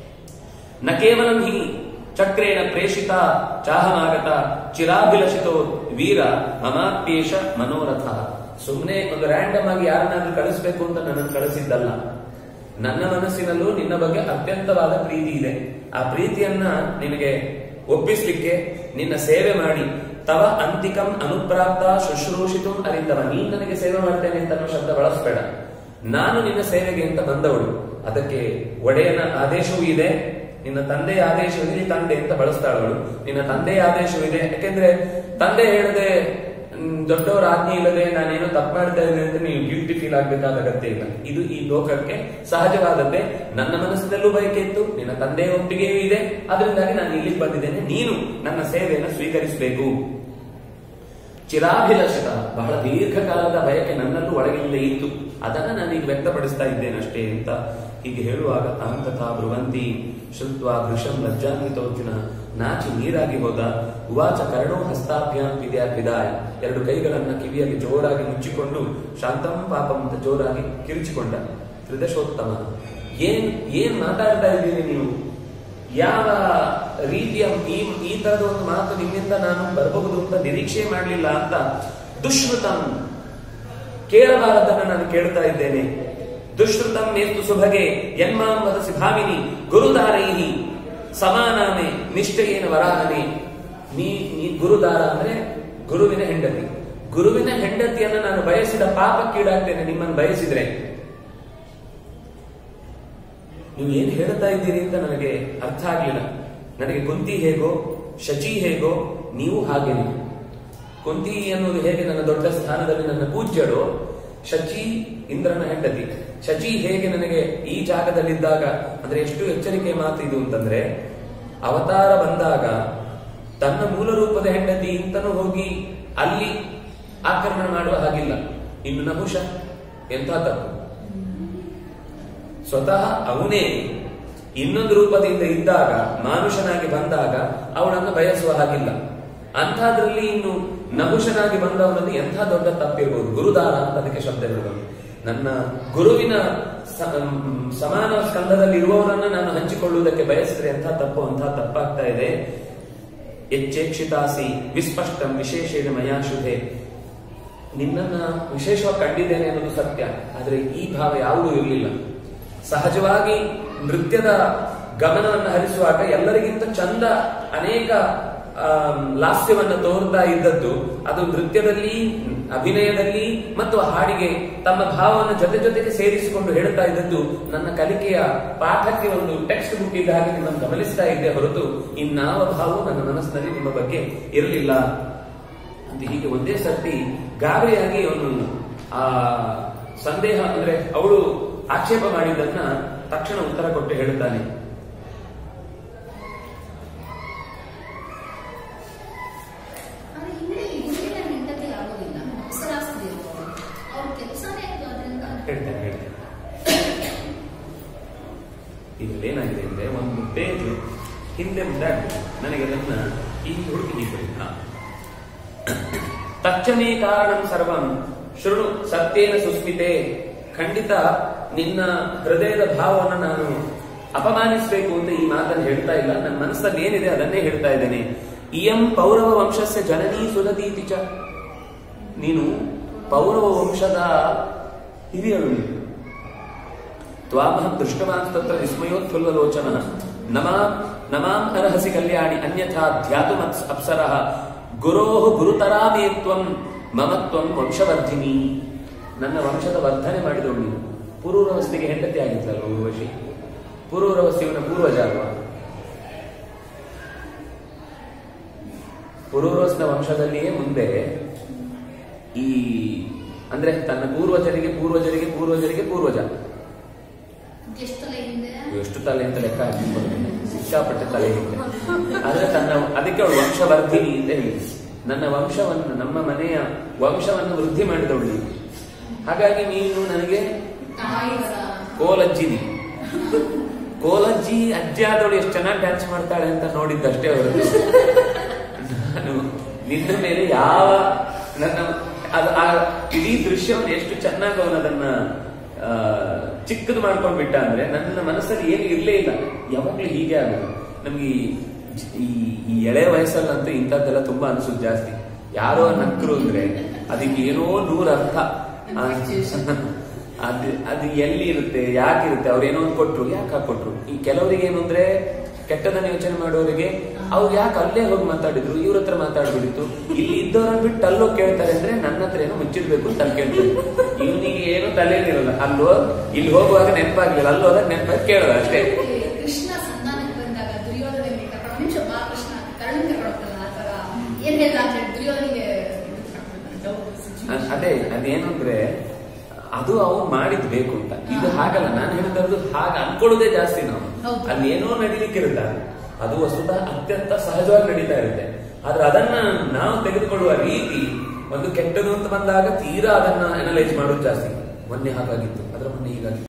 ನ ಕೇವಲಂ ಹಿ ಚಕ್ರೇಣ ಪ್ರೇಷಿತ ಚಾಹಮಾಗತ ಚಿರಾಭಿಲಷಿತೋ ವೀರ ಮಮಾಪ್ಯೇಷ ಮನೋರಥ ಸುಮ್ಮನೆ ಒಂದು ರ್ಯಾಂಡಮ್ ಆಗಿ ಯಾರನ್ನಾದ್ರೂ ಕಳಿಸ್ಬೇಕು ಅಂತ ನನ್ನನ್ನು ಕಳಿಸಿದ್ದಲ್ಲ ನನ್ನ ಮನಸ್ಸಿನಲ್ಲೂ ನಿನ್ನ ಬಗ್ಗೆ ಅತ್ಯಂತವಾದ ಪ್ರೀತಿ ಇದೆ ಆ ಪ್ರೀತಿಯನ್ನ ನಿನಗೆ ಒಪ್ಪಿಸ್ಲಿಕ್ಕೆ ನಿನ್ನ ಸೇವೆ ಮಾಡಿ ತವ ಅಂತಿಕಂ ಅನುಪ್ರಾಪ್ತ ಶುಶ್ರೂಷಿತು ಅರಿತವ ನೀನ್ ನನಗೆ ಸೇವೆ ಮಾಡ್ತೇನೆ ಅಂತ ಅನ್ನೋ ಶಬ್ದ ಬಳಸಬೇಡ ನಾನು ನಿನ್ನ ಸೇವೆಗೆ ಅಂತ ಬಂದವಳು ಅದಕ್ಕೆ ಒಡೆಯನ ಆದೇಶವೂ ಇದೆ ನಿನ್ನ ತಂದೆಯ ಆದೇಶವಿದೆ ನೀ ತಂದೆ ಅಂತ ಬಳಸ್ತಾಳವಳು ನಿನ್ನ ತಂದೆಯ ಆದೇಶವಿದೆ ಯಾಕೆಂದ್ರೆ ತಂದೆ ಹೇಳದೆ ಮ್, ದೊಡ್ಡವರ ಆಜ್ಞೆ ಇಲ್ಲದೆ ನಾನೇನೋ ತಪ್ಪು ಮಾಡ್ತಾ ಇದ್ದೇನೆ ಅಂತ ನೀವು ಗಿಲ್ಟಿ ಫೀಲ್ ಆಗ್ಬೇಕಾದ ಅಗತ್ಯ ಇಲ್ಲ ಇದು ಈ ಲೋಕಕ್ಕೆ ಸಹಜವಾದದ್ದೇ ನನ್ನ ಮನಸ್ಸಿನಲ್ಲೂ ಬಯಕೆ ಇತ್ತು ನಿನ್ನ ತಂದೆಯ ಒಪ್ಪಿಗೆಯೂ ಇದೆ ಅದರಿಂದಾಗಿ ನಾನು ಇಲ್ಲಿಗೆ ಬಂದಿದ್ದೇನೆ ನೀನು ನನ್ನ ಸೇವೆಯನ್ನು ಸ್ವೀಕರಿಸಬೇಕು ಚಿರಾಭಿಲಷಿತ ಬಹಳ ದೀರ್ಘಕಾಲದ ಬಯಕೆ ನನ್ನಲ್ಲೂ ಒಳಗಿಂದ ಇತ್ತು ಅದನ್ನ ನಾನೀಗ ವ್ಯಕ್ತಪಡಿಸ್ತಾ ಇದ್ದೇನೆ ಅಷ್ಟೇ ಅಂತ ಹೀಗೆ ಹೇಳುವಾಗ ತಾಂ ತಥಾ ಬ್ರುವಂತಿ ಶ್ರುತ್ವ ಭೃಶಂ ಲಜ್ಜಾನ್ವಿತೋರ್ಜುನ ನಾಚಿ ನೀರಾಗಿ ಹೋದ ಉವಾಚ ಕರ್ಣೋ ಹಸ್ತಾಭ್ಯಾಂ ವಿದ್ಯಾ ವಿದಾಯ ಎರಡು ಕೈಗಳನ್ನ ಕಿವಿಯಲ್ಲಿ ಜೋರಾಗಿ ಮುಚ್ಚಿಕೊಂಡು ಶಾಂತಂ ಪಾಪಂ ಅಂತ ಜೋರಾಗಿ ಕಿರಿಚಿಕೊಂಡ ತ್ರಿದಶೋತ್ತಮ ಏನ್ ಏನ್ ಮಾತಾಡ್ತಾ ಇದ್ದೀರಿ ನೀವು ಯಾವ ರೀತಿಯ ಈ ಈ ತರದ ಒಂದು ಮಾತು ನಿಮ್ಮಿಂದ ನಾನು ಬರಬಹುದು ಅಂತ ನಿರೀಕ್ಷೆ ಮಾಡಲಿಲ್ಲ ಅಂತ ದುಶ್ರುತಂ ಕೇಳಬಾರದನ್ನ ನಾನು ಕೇಳ್ತಾ ಇದ್ದೇನೆ ದುಶ್ರುತಂ ಮೇಸ್ತು ಸುಭಗೆ ಯನ್ಮಾಂ ವದಸಿ ಭಾಮಿನಿ ಗುರುದಾರೈಹಿ ಸಮಾನಾಮೆ ನಿಷ್ಠೆಯೇನ ವರಾಹನೆ ನೀ ನೀ ಗುರುದಾರ ಅಂದ್ರೆ ಗುರುವಿನ ಹೆಂಡತಿ ಗುರುವಿನ ಹೆಂಡತಿಯನ್ನ ನಾನು ಬಯಸಿದ ಪಾಪಕ್ಕೀಡಾಗ್ತೇನೆ ನಿಮ್ಮನ್ನು ಬಯಸಿದ್ರೆ ನೀವು ಏನ್ ಹೇಳ್ತಾ ಇದ್ದೀರಿ ಅಂತ ನನಗೆ ಅರ್ಥ ಆಗ್ಲಿಲ್ಲ ನನಗೆ ಕುಂತಿ ಹೇಗೋ ಶಚಿ ಹೇಗೋ ನೀವು ಹಾಗೇನೆ ಕುಂತಿ ಅನ್ನೋದು ಹೇಗೆ ನನ್ನ ದೊಡ್ಡ ಸ್ಥಾನದಲ್ಲಿ ನನ್ನ ಪೂಜ್ಯಳು ಶಚಿ ಇಂದ್ರನ ಹೆಂಡತಿ ಶಚಿ ಹೇಗೆ ನನಗೆ ಈ ಜಾಗದಲ್ಲಿದ್ದಾಗ ಅಂದ್ರೆ ಎಷ್ಟು ಎಚ್ಚರಿಕೆ ಮಾತು ಇದು ಅಂತಂದ್ರೆ ಅವತಾರ ಬಂದಾಗ ತನ್ನ ಮೂಲ ರೂಪದ ಹೆಂಡತಿ ಇಂತನೂ ಹೋಗಿ ಅಲ್ಲಿ ಆಕ್ರಮಣ ಮಾಡುವ ಹಾಗಿಲ್ಲ ಇನ್ನು ನಹುಷ ಎಂಥ ತಪ್ಪು ಸ್ವತಃ ಅವನೇ ಇನ್ನೊಂದು ರೂಪದಿಂದ ಇದ್ದಾಗ ಮಾನುಷನಾಗಿ ಬಂದಾಗ ಅವಳನ್ನು ಬಯಸುವ ಹಾಗಿಲ್ಲ ಅಂಥದ್ರಲ್ಲಿ ಇನ್ನು ನಹುಷನಾಗಿ ಬಂದವನಲ್ಲಿ ಎಂಥ ದೊಡ್ಡ ತಪ್ಪಿರ್ಬೋದು ಗುರುದಾರ ಅಂತ ಅದಕ್ಕೆ ಶಬ್ದ ಹೇಳಬಹುದು ನನ್ನ ಗುರುವಿನ ಸ- ಮ್, ಸಮಾನ ಸ್ಕಂದದಲ್ಲಿ ಇರುವವರನ್ನ ನಾನು ಹಂಚಿಕೊಳ್ಳುವುದಕ್ಕೆ ಬಯಸಿದ್ರೆ ಎಂಥ ತಪ್ಪು ಅಂಥ ತಪ್ಪಾಗ್ತಾ ಇದೆ ಎಚ್ಚೇಕ್ಷಿತಾಸಿ ವಿಸ್ಪಷ್ಟಂ ವಿಶೇಷೇಣ ಮಯಾ ಶುಭೆ ನಿನ್ನನ್ನ ವಿಶೇಷವಾಗಿ ಕಂಡಿದ್ದೇನೆ ಅನ್ನೋದು ಸತ್ಯ ಆದ್ರೆ ಈ ಭಾವ ಯಾವುದೂ ಇರಲಿಲ್ಲ ಸಹಜವಾಗಿ ನೃತ್ಯದ ಗಮನವನ್ನು ಹರಿಸುವಾಗ ಎಲ್ಲರಿಗಿಂತ ಚಂದ ಅನೇಕ ಆಮ್, ಲಾಸ್ಯವನ್ನ ತೋರ್ತಾ ಇದ್ದದ್ದು ಅದು ನೃತ್ಯದಲ್ಲಿ ಅಭಿನಯದಲ್ಲಿ ಮತ್ತು ಹಾಡಿಗೆ ತಮ್ಮ ಭಾವವನ್ನು ಜೊತೆ ಜೊತೆಗೆ ಸೇರಿಸಿಕೊಂಡು ಹೇಳ್ತಾ ಇದ್ದದ್ದು ನನ್ನ ಕಲಿಕೆಯ ಪಾಠಕ್ಕೆ ಒಂದು ಟೆಕ್ಸ್ಟ್ ಬುಕ್ ಇದ್ದ ಹಾಗೆ ನಿಮ್ಮನ್ನು ಗಮನಿಸ್ತಾ ಇದ್ದೆ ಹೊರತು ಇನ್ನಾವ ಭಾವವು ನನ್ನ ಮನಸ್ಸಿನಲ್ಲಿ ನಿಮ್ಮ ಬಗ್ಗೆ ಇರಲಿಲ್ಲ ಅಂತ ಹೀಗೆ ಒಂದೇ ಸರ್ತಿ ಗಾಬರಿಯಾಗಿ ಅವನು ಆ ಸಂದೇಹ ಅಂದ್ರೆ ಅವಳು ಆಕ್ಷೇಪ ಮಾಡಿದ್ದನ್ನ ತಕ್ಷಣ ಉತ್ತರ ಕೊಟ್ಟು ಹೇಳುತ್ತಾನೆ ಆದ್ರೆ ಹಿಂದೆ ಹಿಂದಿನ ಹೆಂಡತಿ ಆಗೋದಿಲ್ಲ ಅಪ್ಸರಾಸ್ತಿ ಇರ್ಬೋದು ಅವ್ರ ಕೆಲಸನೇ ಅದು ಅದರಿಂದ ಹೇಳ್ತೇನೆ ಹೇಳ್ತೇನೆ ಇದ್ರಲ್ಲಿ ಏನಾಗಿದೆ ಅಂದ್ರೆ ಒಂದು ಪೇಜ್ ಹಿಂದೆ ಮುಂದೆ ಆಗ್ಬೇಕು ನನಗೆ ಅದನ್ನ ಈ ಹುಡುಕಿ ಹೀಗೆ ಹಾ ತಕ್ಷಣೇ ಕಾರಣಂ ಸರ್ವಂ ಶೃಣು ಸತ್ಯೇನ ಸುಸ್ಮಿತೆ ಖಂಡಿತ ನಿನ್ನ ಹೃದಯದ ಭಾವವನ್ನು ನಾನು ಅಪಮಾನಿಸಬೇಕು ಅಂತ ಈ ಮಾತನ್ನು ಹೇಳ್ತಾ ಇಲ್ಲ ನನ್ನ ಮನಸ್ಸಲ್ಲಿ ಏನಿದೆ ಅದನ್ನೇ ಹೇಳ್ತಾ ಇದ್ದೇನೆ ಇಯಂ ಪೌರವ ವಂಶಸ್ಯ ಜನನೀ ಸುರದೀತಿ ಚ ನೀನು ಪೌರವ ವಂಶದ ಹಿರಿಯಳು ನೀನು ತ್ವಾಮಹಂ ದೃಷ್ಟವಾನ್ ತತ್ರ ವಿಸ್ಮಯೋತ್ಫುಲ್ಲಲೋಚನ ನಮಾಂ ನಮಾಂ ಅರ್ಹಸಿ ಕಲ್ಯಾಣಿ ಅನ್ಯಥಾ ಧ್ಯಾತುಮ್ ಅಪ್ಸರಃ ಗುರೋಃ ಗುರುತರಾಮೇ ತ್ವಂ ಮಮ ತ್ವಂ ವಂಶವರ್ಧಿನಿ ನನ್ನ ವಂಶದ ವರ್ಧನೆ ಮಾಡಿದವಳು ನೀನು ಪೂರ್ವವಸ್ಥೆಗೆ ಹೆಂಡತಿ ಆಗಿದ್ದಲ್ಲ ಊರ್ವಶಿ ಪೂರ್ವವಸ್ಥೆಯವನ ಪೂರ್ವಜ ಅಲ್ವಾ ಪುರೂರವಸ್ನ ವಂಶದಲ್ಲಿಯೇ ಮುಂದೆ ಈ ಅಂದ್ರೆ ತನ್ನ ಪೂರ್ವಜರಿಗೆ ಪೂರ್ವಜರಿಗೆ ಪೂರ್ವಜರಿಗೆ ಪೂರ್ವಜ ಎಷ್ಟು ತಲೆ ಹಿಂದೆ ಎಷ್ಟು ತಲೆ ಅಂತ ಲೆಕ್ಕ ಹಾಕಿಕೊಂಡು ಸಿಕ್ಕಾಪಟ್ಟೆ ತಲೆ ಹಿಂದೆ ಆದ್ರೆ ತನ್ನ ಅದಕ್ಕೆ ಅವಳು ವಂಶವರ್ಧಿನಿ ಅಂತ ಹೇಳಿ ನನ್ನ ವಂಶವನ್ನು ನಮ್ಮ ಮನೆಯ ವಂಶವನ್ನು ವೃದ್ಧಿ ಮಾಡಿದವಳು ನೀನು. ಹಾಗಾಗಿ ನೀನು ನನಗೆ ತಾಯಿ ವರ. ಕೋಲಜ್ಜಿನಿ ಕೋಲಜ್ಜಿ ಅಜ್ಜಿ ಆದವಳು ಎಷ್ಟು ಚೆನ್ನಾಗಿ ಡ್ಯಾನ್ಸ್ ಮಾಡ್ತಾಳೆ ಅಂತ ನೋಡಿದ್ದಷ್ಟೇ ಹೊರತು ನಾನು ನಿನ್ನ ಮೇಲೆ ಯಾವ ನನ್ನ ಅದು ಆ ಇಡೀ ದೃಶ್ಯವನ್ನು ಎಷ್ಟು ಚೆನ್ನಾಗಿ ಅವನು ಅದನ್ನ ಆ, ಚಿಕ್ಕದು ಮಾಡ್ಕೊಂಡ್ ಬಿಟ್ಟ ಅಂದ್ರೆ ನನ್ನ ಮನಸ್ಸಲ್ಲಿ ಏನು ಇರ್ಲೇ ಇಲ್ಲ ಯಾವಾಗ್ಲೂ ಹೀಗೆ ಆಗೋದು ನಮ್ಗೆ ಈ- ಈ ಈ ಎಳೆ ವಯಸ್ಸಲ್ಲಂತೂ ಇಂಥದ್ದೆಲ್ಲ ತುಂಬಾ ಅನ್ಸುತ್ತೆ ಜಾಸ್ತಿ ಯಾರೋ ನಕ್ಕರು ಅಂದ್ರೆ ಅದಕ್ಕೆ ಏನೋ ನೂರ ಅರ್ಥ ಆ, ಅದು ಅದು ಎಲ್ಲಿ ಇರುತ್ತೆ ಯಾಕಿರುತ್ತೆ ಅವ್ರು ಏನೋ ಒಂದು ಕೊಟ್ರು ಯಾಕೆ ಹಾಕೊಟ್ರು ಈ ಕೆಲವರಿಗೆ ಏನು ಅಂದ್ರೆ ಕೆಟ್ಟದನ್ನ ಯೋಚನೆ ಮಾಡೋರಿಗೆ ಅವ್ರು ಯಾಕೆ ಅಲ್ಲೇ ಹೋಗಿ ಮಾತಾಡಿದ್ರು ಇವ್ರ ಹತ್ರ ಮಾತಾಡ್ಬಿಡಿತ್ತು ಇಲ್ಲಿ ಇದ್ದವ್ರನ್ನ ಬಿಟ್ಟು ಅಲ್ಲೋಗಿ ಕೇಳ್ತಾರೆ ಅಂದ್ರೆ ನನ್ನ ಹತ್ರ ಏನೋ ಮುಚ್ಚಿಡ್ಬೇಕು ಅಂತ ಅಲ್ಲಿ ಕೇಳ್ತಾರೆ ಇವನಿಗೆ ಏನು ತಲೆಯಲ್ಲಿರಲ್ಲ ಅಲ್ಲೋ ಇಲ್ಲಿ ಹೋಗುವಾಗ ನೆನಪಾಗ್ಲಿಲ್ಲ ಅಲ್ಲಿ ಹೋದಾಗ ನೆನಪಾಗಿ ಕೇಳೋದು ಅಷ್ಟೇ ಕೃಷ್ಣ ಸಂಧಾನಕ್ಕೆ ಬಂದಾಗ ದುರ್ಯೋಧನಿಗೆ ಕರ್ಕೊಂಡು ನಿಮಿಷ ಬಾ ಕೃಷ್ಣ ಕರ್ಣ ಕರ್ಕೊಂಡಲ್ಲ ಆ ತರ ಏನ್ ಹೇಳ್ದ ಅಂತ ಹೇಳಿ ದುರ್ಯೋಧನಿಗೆ ಅ- ಅದೇ ಅದೇನು ಅಂದ್ರೆ ಅದು ಅವ್ರು ಮಾಡಿದ್ ಬೇಕು ಅಂತ ಇದು ಹಾಗಲ್ಲ ನಾನು ಹೇಳಿದ್ದು ಹಾಗೆ ಅನ್ಕೊಳ್ಳೋದೇ ಜಾಸ್ತಿ ನಾವು ಹೌದು. ಅಲ್ಲಿ ಏನೋ ನಡೀಲಿಕ್ಕಿರುತ್ತೆ ಅದು ವಸ್ತುತ ಅತ್ಯಂತ ಸಹಜವಾಗಿ ನಡೀತಾ ಇರುತ್ತೆ ಆದ್ರೆ ಅದನ್ನ ನಾವು ತೆಗೆದುಕೊಳ್ಳುವ ರೀತಿ ಒಂದು ಕೆಟ್ಟದು ಅಂತ ಬಂದಾಗ ತೀರಾ ಅದನ್ನ ಅನಲೈಸ್ ಮಾಡೋದು ಜಾಸ್ತಿ ಮೊನ್ನೆ ಹಾಗಾಗಿತ್ತು ಅದ್ರ ಮೊನ್ನೆ ಹೀಗಾಗಿತ್ತು